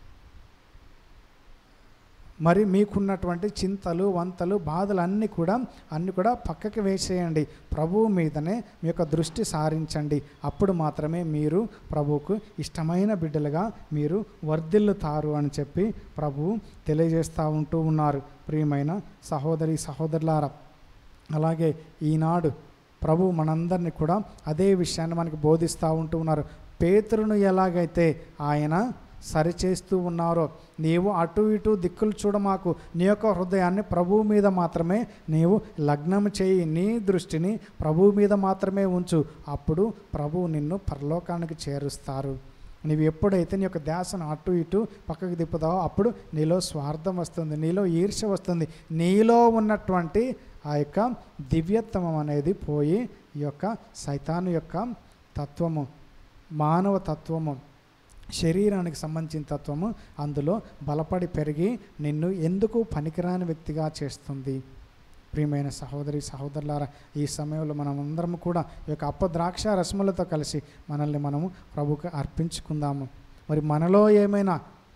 మరి మీకున్నటువంటి చింతలు వంతలు బాధలు అన్నీ కూడా అన్నీ కూడా పక్కకి వేసేయండి ప్రభువు మీదనే మీ యొక్క దృష్టి సారించండి అప్పుడు మాత్రమే మీరు ప్రభువుకు ఇష్టమైన బిడ్డలుగా మీరు వర్ధిల్లుతారు అని చెప్పి ప్రభువు తెలియజేస్తూ ఉంటూ ఉన్నారు ప్రియమైన సహోదరి సహోదరులారా అలాగే ఈనాడు ప్రభు మనందరినీ కూడా అదే విషయాన్ని మనకి బోధిస్తూ ఉంటూ ఉన్నారు పేతురును ఎలాగైతే ఆయన సరిచేస్తూ ఉన్నారో నీవు అటు ఇటు దిక్కులు చూడమాకు నీ యొక్క హృదయాన్ని ప్రభువు మీద మాత్రమే నీవు లగ్నం చేయి నీ దృష్టిని ప్రభువు మీద మాత్రమే ఉంచు అప్పుడు ప్రభువు నిన్ను పరలోకానికి చేరుస్తారు నీవు ఎప్పుడైతే నీ యొక్క ధ్యాసను అటు ఇటు పక్కకు తిప్పుతావో అప్పుడు నీలో స్వార్థం వస్తుంది నీలో ఈర్ష్య వస్తుంది నీలో ఉన్నటువంటి ఆ యొక్క దివ్యత్వం అనేది పోయి ఈ యొక్క సైతాను యొక్క తత్వము మానవ తత్వము శరీరానికి సంబంధించిన తత్వము అందులో బలపడి పెరిగి నిన్ను ఎందుకు పనికిరాని వ్యక్తిగా చేస్తుంది ప్రియమైన సహోదరి సహోదరులారా ఈ సమయంలో మనం అందరం కూడా ఈ యొక్క అప్ప ద్రాక్ష రసములతో కలిసి మనల్ని మనము ప్రభుకి అర్పించుకుందాము మరి మనలో ఏమైనా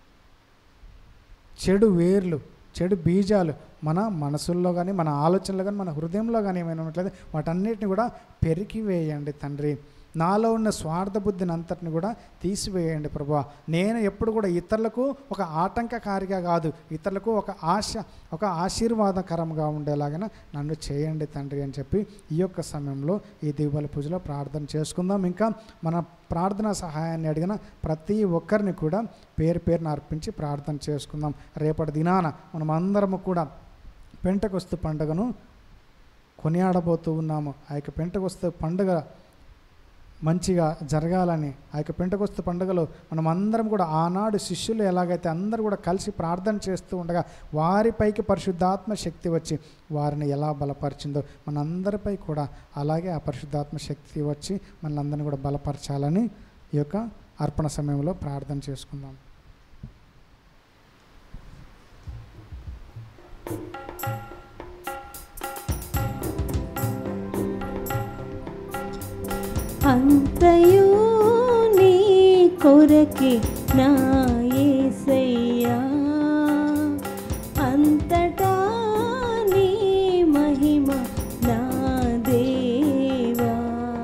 చెడు వేర్లు చెడు బీజాలు మన మనసుల్లో కానీ మన ఆలోచనలో కానీ మన హృదయంలో కానీ ఏమైనా ఉన్నట్లయితే వాటన్నిటిని కూడా పెరికివేయండి తండ్రి నాలో ఉన్న స్వార్థ బుద్ధిని అంతటిని కూడా తీసివేయండి ప్రభా నేను ఎప్పుడు కూడా ఇతరులకు ఒక ఆటంకకారిగా కాదు ఇతరులకు ఒక ఆశ ఒక ఆశీర్వాదకరంగా ఉండేలాగా నన్ను చేయండి తండ్రి అని చెప్పి ఈ యొక్క సమయంలో ఈ దీపావళి పూజలో ప్రార్థన చేసుకుందాం ఇంకా మన ప్రార్థన సహాయాన్ని అడిగిన ప్రతి ఒక్కరిని కూడా పేరు పేరున అర్పించి ప్రార్థన చేసుకుందాం రేపటి దినాన మనం అందరము కూడా పెంటకొస్తు పండుగను కొనియాడబోతూ ఉన్నాము ఆ యొక్క పెంటకొస్తు పండుగ మంచిగా జరగాలని ఆ యొక్క పెంటకొస్తు పండుగలో మనం అందరం కూడా ఆనాడు శిష్యులు ఎలాగైతే అందరూ కూడా కలిసి ప్రార్థన చేస్తూ ఉండగా వారిపైకి పరిశుద్ధాత్మ శక్తి వచ్చి వారిని ఎలా బలపరిచిందో మనందరిపై కూడా అలాగే ఆ పరిశుద్ధాత్మ శక్తి వచ్చి మనందరిని కూడా బలపరచాలని ఈ యొక్క అర్పణ సమయంలో ప్రార్థన చేసుకుందాం అంతయు నీ కొరకే నా యేసయ్యా అంతటా నీ మహిమ నా దేవా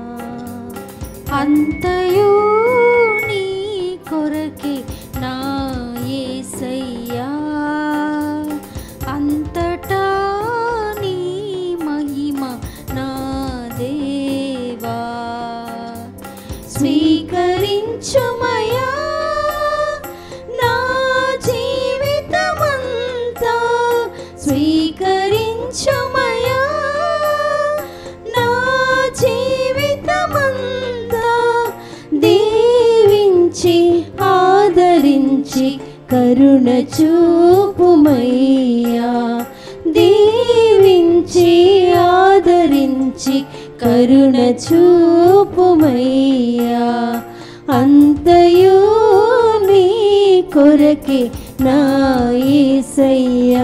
అంతయు నీ కొరకే నా యేసయ్యా అంతటా నీ మహిమ నా దేవా స్వీకరించుమయా నా జీవితమంతా స్వీకరించుమయా నా జీవితమంతా దీవించి ఆదరించి కరుణ చూపుమయ్యా దీవించి ఆదరించి కరుణ చూపుమయ్యా అంతయు నీ కొరకే నా యేసయ్యా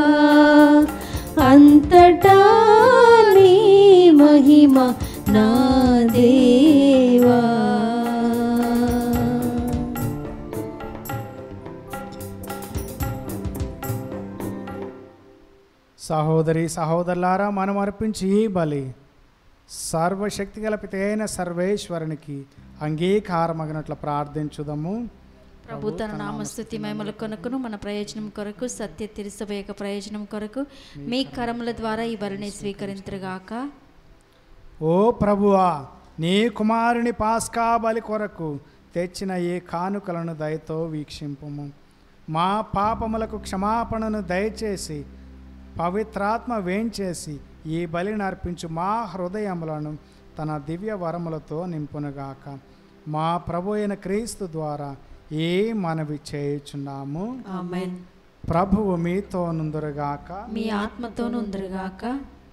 అంతటా నీ మహిమ నా దేవా సహోదరి సహోదరులారా మనం అర్పించి ఈ బలి సర్వశక్తి గల పితైన సర్వేశ్వరునికి అంగీకారమగినట్లు ప్రార్థించుదాము ప్రభు తన నామస్తుతి మహిమల కొనకును మన ప్రయోజనం కొరకు సత్య తిరుసభ యొక్క ప్రయోజనం కొరకు మీ కరముల ద్వారా ఈ బలిని స్వీకరించరుగాక ఓ ప్రభువా నీ కుమారుని పాస్కా బలి కొరకు తెచ్చిన ఈ కానుకలను దయతో వీక్షింపుము మా పాపములకు క్షమాపణను దయచేసి పవిత్రాత్మ వేంచేసి ఈ బలిని అర్పించు మా హృదయములను తన దివ్య వరములతో నింపునుగాక మా ప్రభు అయిన క్రీస్తు ద్వారా ఏ మనవి చేయుచున్నాము ఆమెన్ ప్రభువు మీతో నుందురుగాక మీ ఆత్మతోనుందరుగాక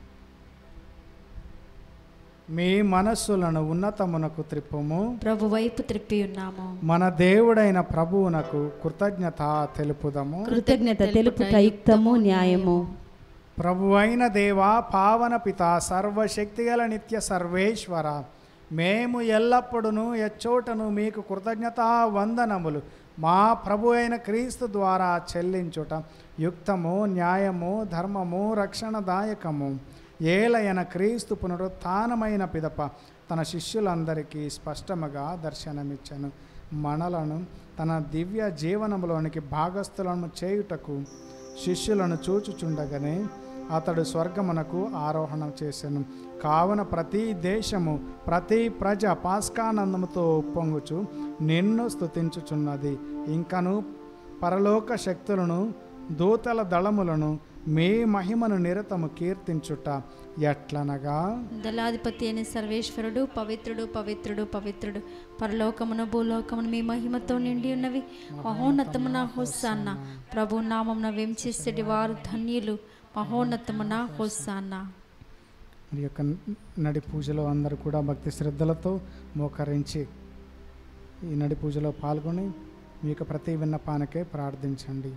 మీ మనస్సులను ఉన్నతమునకు త్రిప్పుము ప్రభు వైపు త్రిప్పి ఉన్నాము మన దేవుడైన ప్రభువునకు కృతజ్ఞత తెలుపుదము కృతజ్ఞత తెలుపుట యుక్తము న్యాయము ప్రభు అయిన దేవా పావన పిత సర్వశక్తిగల నిత్య సర్వేశ్వర మేము ఎల్లప్పుడూ ఎచ్చోటను మీకు కృతజ్ఞతా వందనములు మా ప్రభు అయిన క్రీస్తు ద్వారా చెల్లించుట యుక్తము న్యాయము ధర్మము రక్షణదాయకము ఏలయన క్రీస్తు పునరుత్థానమైన పిదప తన శిష్యులందరికీ స్పష్టముగా దర్శనమిచ్చను మనలను తన దివ్య జీవనములోనికి భాగస్థులను చేయుటకు శిష్యులను చూచుచుండగానే అతడు స్వర్గమునకు ఆరోహణం చేసెను కావున ప్రతి దేశము ప్రతి ప్రజ పాస్కానందముతో పొంగుచు నిన్ను స్తుతించుచున్నది ఇంకను పరలోక శక్తులను దూతల దళములను మీ మహిమను నిరతము కీర్తించుట ఎట్లనగా దళాధిపతి అయిన సర్వేశ్వరుడు పవిత్రుడు పవిత్రుడు పవిత్రుడు పరలోకమును భూలోకమును మీ మహిమతో నిండి ఉన్నవి మహోన్నతమున హొస్సాన్న ప్రభు నామమున వెంచేసేటి వారు ధన్యులు మహోన్నతమున హొస్సాన్న ఈ యొక్క నడి పూజలో అందరూ కూడా భక్తి శ్రద్ధలతో మోకరించి ఈ నడి పూజలో పాల్గొని మీ యొక్క ప్రతి విన్నపానికే ప్రార్థించండి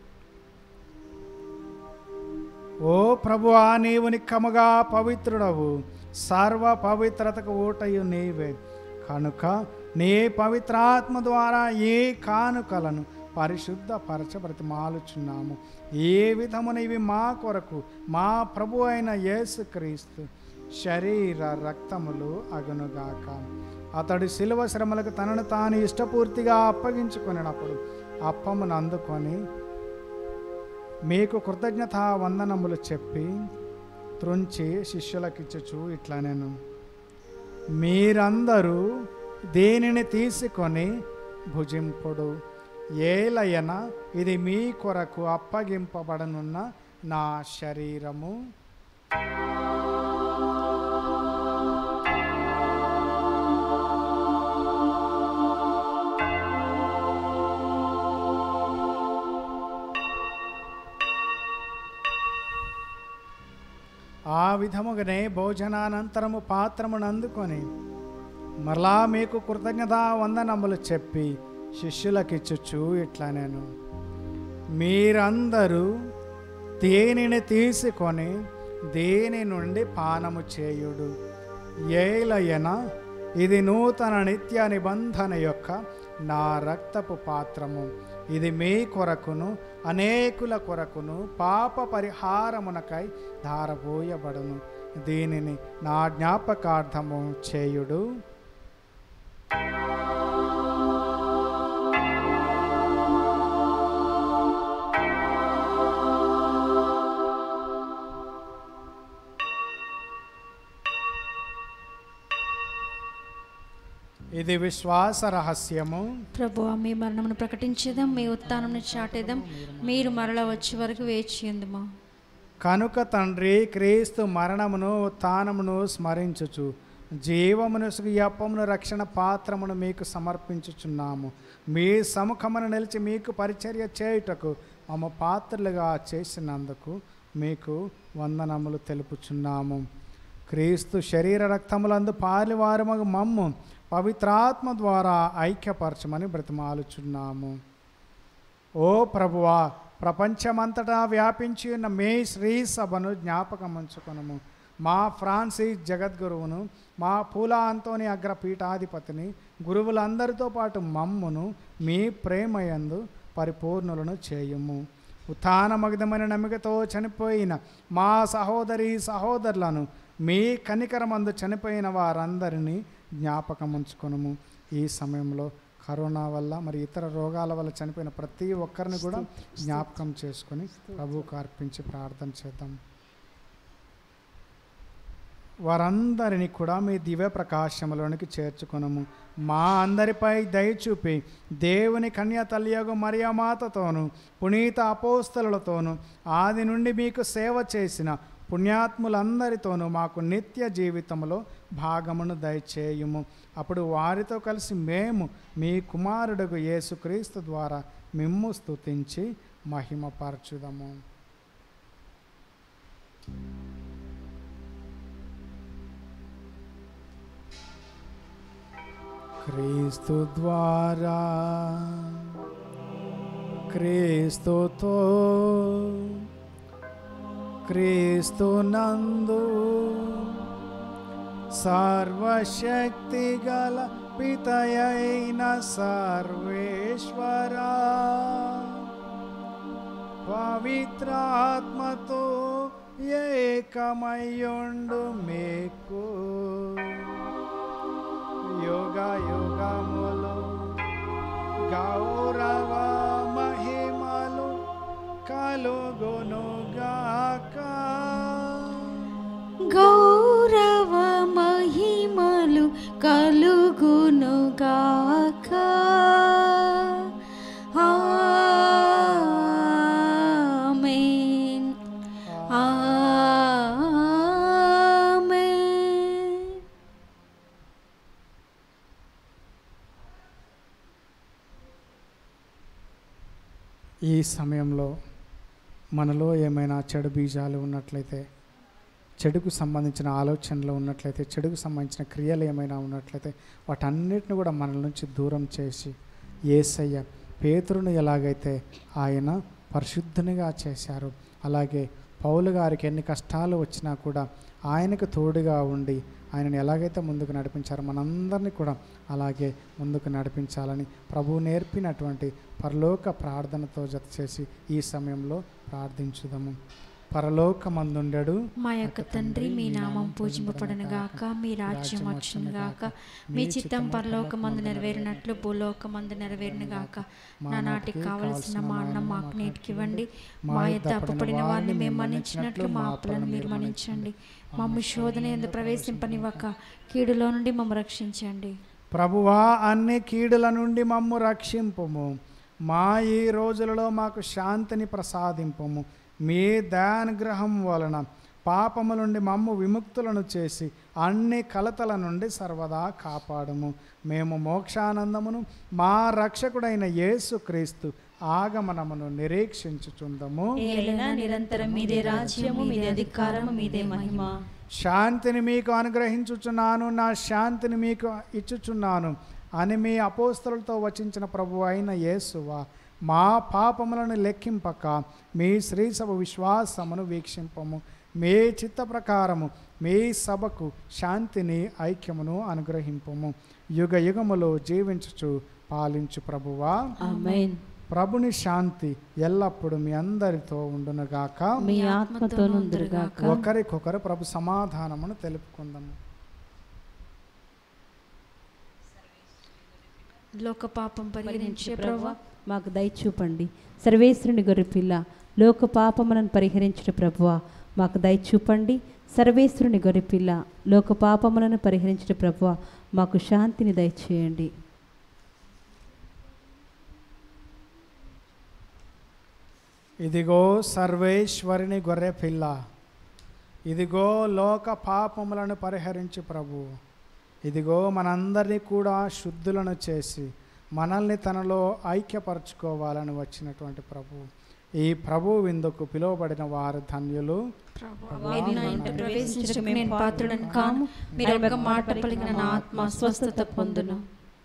ఓ ప్రభువా నీవు నిక్కముగా పవిత్రుడవు సర్వ పవిత్రతకు ఊటయు నీవే కనుక నీ పవిత్రాత్మ ద్వారా ఈ కానుకలను పరిశుద్ధ పరచబ్రతిమాలుచున్నాము ఏ విధమున ఇవి మా కొరకు మా ప్రభు అయిన యేసుక్రీస్తు శరీర రక్తములు అగునుగాక అతడు శిలువ శ్రమలకు తనను తాను ఇష్టపూర్తిగా అప్పగించుకున్నప్పుడు అప్పమును అందుకొని మీకు కృతజ్ఞత వందనములు చెప్పి త్రుంచి శిష్యులకిచ్చుచు ఇట్లా నేను మీరందరూ దేనిని తీసుకొని భుజింపుడు ఏలయన ఇది మీ కొరకు అప్పగింపబడనున్న నా శరీరము ఆ విధముగానే భోజనానంతరము పాత్రమును అందుకొని మరలా మీకు కృతజ్ఞత వందనములు చెప్పి శిష్యులకిచ్చుచు ఇట్లా నేను మీరందరూ దేనిని తీసుకొని దేని నుండి పానము చేయుడు ఏలయన ఇది నూతన నిత్య నిబంధన యొక్క నా రక్తపు పాత్రము ఇది మీ కొరకును అనేకుల కొరకును పాప పరిహారమునకై ధారపోయబడును దీనిని నా జ్ఞాపకార్థము చేయుడు ఇది విశ్వాస రహస్యము ప్రభు మీ మరణమును ప్రకటించేదాం మీ ఉత్థానమును చాటేదాం మీరు మరల వచ్చే వరకు వేచి ఉందము కనుక తండ్రి క్రీస్తు మరణమును ఉత్థానమును స్మరించుచు జీవమును అప్పమును రక్షణ పాత్రమును మీకు సమర్పించుచున్నాము మీ సముఖమును నిలిచి మీకు పరిచర్య చేయుటకు మమ్మ పాత్రలుగా చేసినందుకు మీకు వందనములు తెలుపుచున్నాము క్రీస్తు శరీర రక్తములందు పాలివారమగు మమ్ము పవిత్రాత్మ ద్వారా ఐక్యపరచమని బ్రతిమాలుచున్నాము ఓ ప్రభువా ప్రపంచమంతటా వ్యాపించి ఉన్న మీ శ్రీ సభను జ్ఞాపకం ఉంచుకొనము మా ఫ్రాన్సిస్ జగద్గురువును మా పూల అంతోని అగ్రపీఠాధిపతిని గురువులందరితో పాటు మమ్మును మీ ప్రేమయందు పరిపూర్ణులను చేయుము ఉత్థానమగ్ధమైన నమ్మికతో చనిపోయిన మా సహోదరి సహోదరులను మీ కనికరమందు చనిపోయిన వారందరినీ జ్ఞాపకం ఉంచుకొనుము ఈ సమయంలో కరోనా వల్ల మరి ఇతర రోగాల వల్ల చనిపోయిన ప్రతి ఒక్కరిని కూడా జ్ఞాపకం చేసుకొని ప్రభువుకు అర్పించి ప్రార్థన చేద్దాం వారందరినీ కూడా మీ దివ్య ప్రకాశములోనికి చేర్చుకొనము మా అందరిపై దయచూపి దేవుని కన్య తల్లియగు మరియమాతతోను పునీత అపోస్తలతోను ఆది నుండి మీకు సేవ చేసిన పుణ్యాత్ములందరితోనూ మాకు నిత్య జీవితంలో భాగమును దయచేయుము అప్పుడు వారితో కలిసి మేము మీ కుమారుడుగు యేసుక్రీస్తు ద్వారా మిమ్ము స్తుతించి మహిమపరచుదము క్రీస్తు ద్వారా క్రీస్తుతో క్రీస్తు నందు సర్వశక్తి గల పితయైన సర్వేశ్వరా పవిత్రాత్మతో ఏకమయ్యుండు మీకు యోగ యోగములు గౌరవ మహిమలు కలుగునుగాక గౌరవ మహిమలు కలుగునుగాక ఆమేన్ ఆమేన్ ఈ సమయంలో మనలో ఏమైనా చెడు బీజాలు ఉన్నట్లయితే చెడుకు సంబంధించిన ఆలోచనలు ఉన్నట్లయితే చెడుకు సంబంధించిన క్రియలు ఏమైనా ఉన్నట్లయితే వాటన్నిటిని కూడా మన నుంచి దూరం చేసి ఏసయ్య పేతురును ఎలాగైతే ఆయన పరిశుద్ధునిగా చేశారు అలాగే పౌలు గారికి ఎన్ని కష్టాలు వచ్చినా కూడా ఆయనకు తోడుగా ఉండి ఆయనను ఎలాగైతే ముందుకు నడిపించారో మనందరినీ కూడా అలాగే ముందుకు నడిపించాలని ప్రభువు నేర్పినటువంటి పరలోక ప్రార్థనతో జత చేసి ఈ సమయంలో ప్రార్థించుదాము పరలోకమందుండెడు మా యొక్క తండ్రి మీ నామం పూజింపబడను గాక మీ రాజ్యం వచ్చును గాక మీ చిత్తం పరలోకమందు నెరవేరినట్లు భూలోకమందు నెరవేరును గాక నా నాటికి కావలసిన మా అన్నం మాకు నేటికి ఇవ్వండి మా యొక్క అప్పుపడిన వారిని మేము మన్నించినట్లు మా అప్పులను మీరు మన్నించండి మమ్మ శోధన ఎందు ప్రవేశింపనివ్వక కీడులో నుండి మమ్మ రక్షించండి ప్రభువా అన్ని కీడుల నుండి మమ్ము రక్షింపుము మా ఈ రోజులలో మాకు శాంతిని ప్రసాదింపుము మీ దయానుగ్రహం వలన పాపము నుండి మమ్ము విముక్తులను చేసి అన్ని కలతల నుండి సర్వదా కాపాడుము మేము మోక్షానందమును మా రక్షకుడైన యేసుక్రీస్తు ఆగమనమును నిరీక్షించుచుందము ఏలైనా నిరంతరం మీదే రాజ్యము మీదే అధికారము మీదే మహిమ శాంతిని మీకు అనుగ్రహించుచున్నాను నా శాంతిని మీకు ఇచ్చుచున్నాను అని మీ అపోస్తలతో వచించిన ప్రభు అయిన యేసువా మా పాపములను లెక్కింపక మీ శ్రీ సభ విశ్వాసమును వీక్షింపము మీ చిత్త ప్రకారము మీ సభకు శాంతిని ఐక్యమును అనుగ్రహింపము యుగ యుగములో జీవించుచు పాలించు ప్రభువా ఆమేన్ ప్రభుని శాంతి ఎల్లప్పుడూ మీ అందరితో ఉండునుగాక మీ ఆత్మతో నుందురుగాక ఒకరికొకరు ప్రభు సమాధానమును తెలుపుకుందాము లోక పాపం పరిహరించే పరిహరించే ప్రభు ప్రభు మాకు దయచూపండి సర్వేశ్వరుని గొర్రెపిల్ల లోక పాపములను పరిహరించిన ప్రభువ మాకు దయచూపండి సర్వేశ్వరుని గొర్రెపిల్ల లోక పాపములను పరిహరించిన ప్రభువ మాకు శాంతిని దయచేయండి ఇదిగో సర్వేశ్వరిని గొర్రె పిల్ల ఇదిగో లోక పాపములను పరిహరించి ప్రభు ఇదిగో మనందరినీ కూడా శుద్ధులను చేసి మనల్ని తనలో ఐక్యపరచుకోవాలని వచ్చినటువంటి ప్రభు ఈ ప్రభు విందుకు పిలువబడిన వారు ధన్యులు మీరు నా ఇంట ప్రవేశించడానికి నేను పాత్రుడను కాము మీరు ఒక మాట పలికిన నా ఆత్మ స్వస్థత పొందును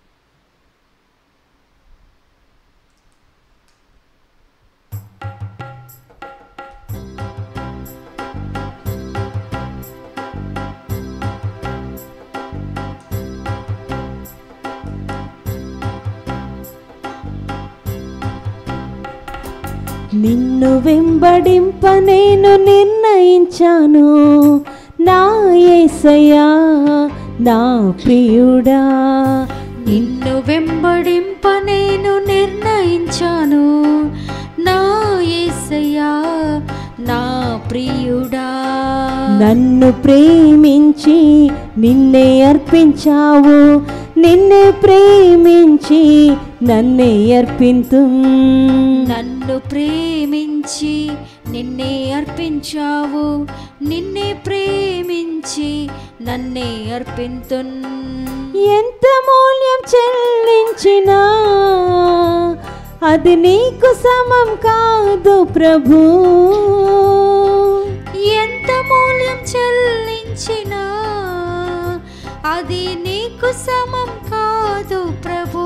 నిన్ను వెంబడింప నేను నిర్ణయించాను నా యేసయ్యా నా ప్రియుడా నిన్ను వెంబడింప నేను నిర్ణయించాను నా యేసయ్యా నా ప్రియుడా నన్ను ప్రేమించి నిన్నే అర్పించావు నిన్నే ప్రేమించి నన్నే అర్పింతు నన్ను ప్రేమించి నిన్నే అర్పించావు నిన్నే ప్రేమించి నన్నే అర్పింతున్ ఎంత మూల్యం చెల్లించినా అది నీకు సమం కాదు ప్రభు ఎంత మూల్యం చెల్లించినా అది నీకు సమం కాదు ప్రభు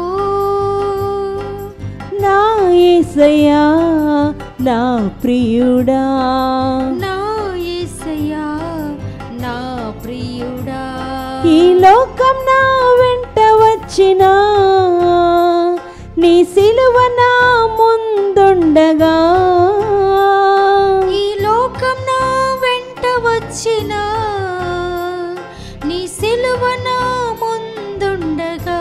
నా యేసయ్యా నా ప్రియుడా నా యేసయ్యా నా ప్రియుడా ఈ లోకం నా వెంట వచ్చినా నీ సిలువ నా ముందుండగా ఈ లోకం నా వెంట వచ్చిన నీ సిలువ నా ముందుండగా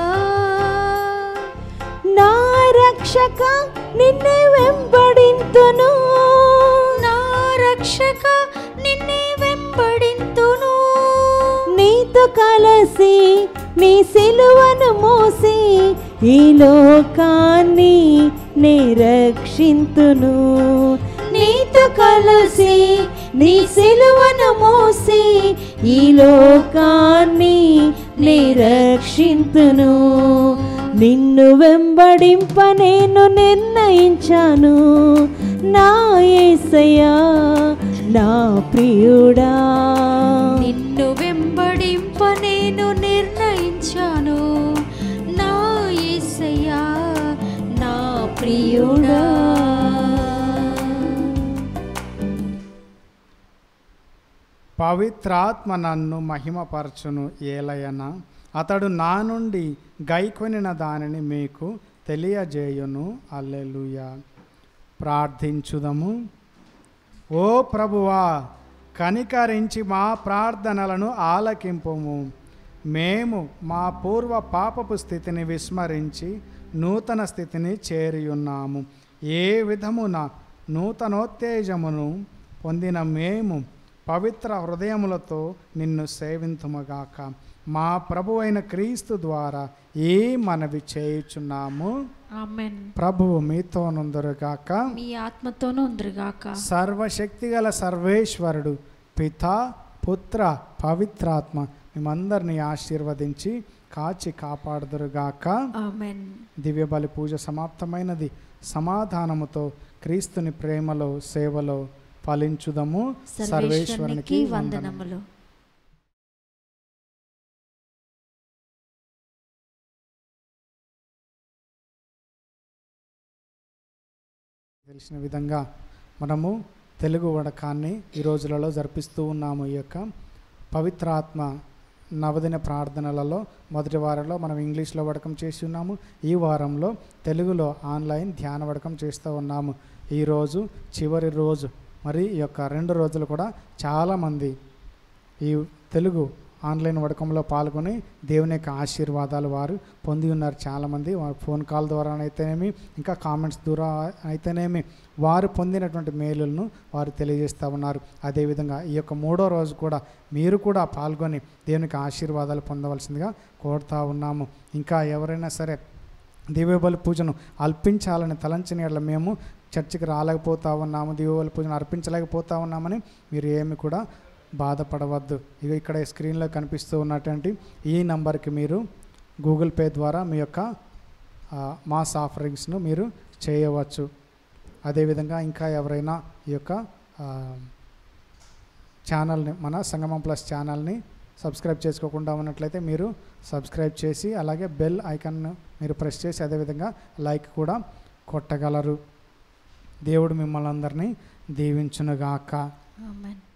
నా రక్షక నిన్నే వెంబడింతును నా రక్షక నిన్నే వెంబడింతును నీతో కలసి నీ సిలువను మోసి ఈ లోకాన్ని నే రక్షింతును నీతో కలసి నీ సిలువను మోసి ఈ లోకాన్ని నే రక్షింతును నిన్ను వెంబడింప నేను నిర్ణయించాను నా యేసయ్యా నా ప్రియుడా నిన్ను వెంబడింప నేను నిర్ణయించాను నా యేసయ్యా నా ప్రియుడా పవిత్రాత్మ నన్ను మహిమపరచును ఏలయన అతడు నా నుండి గైకొనిన దానిని మీకు తెలియజేయును అల్లెలుయ ప్రార్థించుదము ఓ ప్రభువా కనికరించి మా ప్రార్థనలను ఆలకింపుము మేము మా పూర్వ పాపపు స్థితిని విస్మరించి నూతన స్థితిని చేరియున్నాము ఏ విధమున నూతనోత్తేజమును పొందిన మేము పవిత్ర హృదయములతో నిన్ను సేవింతుమగాక మా ప్రభు అయిన క్రీస్తు ద్వారా ఈ మనవి చేయుచున్నాము ఆమెన్ ప్రభువు మీతో నుందురుగాక మీ ఆత్మతోనూ ఉందిరుగాక సర్వశక్తిగల సర్వేశ్వరుడు పిత పుత్ర పవిత్రాత్మ మేమందరినీ ఆశీర్వదించి కాచి కాపాడుదురుగాక ఆమెన్ దివ్య బలి పూజ సమాప్తమైనది సమాధానముతో క్రీస్తుని ప్రేమలో సేవలో ఫలించుదము సర్వేశ్వరునికి వందనములు తెలిసిన విధంగా మనము తెలుగు వడకాన్ని ఈ రోజులలో జరిపిస్తూ ఉన్నాము ఈ యొక్క పవిత్రాత్మ నవదిన ప్రార్థనలలో మొదటి వారంలో మనం ఇంగ్లీష్లో వడకం చేసి ఉన్నాము ఈ వారంలో తెలుగులో ఆన్లైన్ ధ్యాన వడకం చేస్తూ ఉన్నాము ఈరోజు చివరి రోజు మరి ఈ యొక్క రెండు రోజులు కూడా చాలామంది ఈ తెలుగు ఆన్లైన్ వడకంలో పాల్గొని దేవుని యొక్క ఆశీర్వాదాలు వారు పొంది ఉన్నారు చాలామంది వారు ఫోన్ కాల్ ద్వారా అయితేనేమి ఇంకా కామెంట్స్ ద్వారా అయితేనేమి వారు పొందినటువంటి మేలులను వారు తెలియజేస్తూ ఉన్నారు అదేవిధంగా ఈ యొక్క మూడో రోజు కూడా మీరు కూడా పాల్గొని దేవునికి ఆశీర్వాదాలు పొందవలసిందిగా కోరుతా ఉన్నాము ఇంకా ఎవరైనా సరే దివ్యబలి పూజను అల్పించాలని తలంచిన యెడల మేము చర్చికి రాలేకపోతా ఉన్నాము దివ్యబలి పూజను అర్పించలేకపోతా ఉన్నామని మీరు ఏమి కూడా బాధపడవద్దు ఇక ఇక్కడ స్క్రీన్లో కనిపిస్తూ ఉన్నటువంటి ఈ నంబర్కి మీరు గూగుల్ పే ద్వారా మీ యొక్క ఆ, మాస్ ఆఫరింగ్స్ను మీరు చేయవచ్చు అదేవిధంగా ఇంకా ఎవరైనా ఈ యొక్క ఆ, ఛానల్ని మన సంగమం ప్లస్ ఛానల్ని సబ్స్క్రైబ్ చేసుకోకుండా ఉన్నట్లయితే మీరు సబ్స్క్రైబ్ చేసి అలాగే బెల్ ఐకాన్ మీరు ప్రెస్ చేసి అదేవిధంగా లైక్ కూడా కొట్టగలరు దేవుడు మిమ్మల్ని అందరినీ దీవించునుగాక ఆమెన్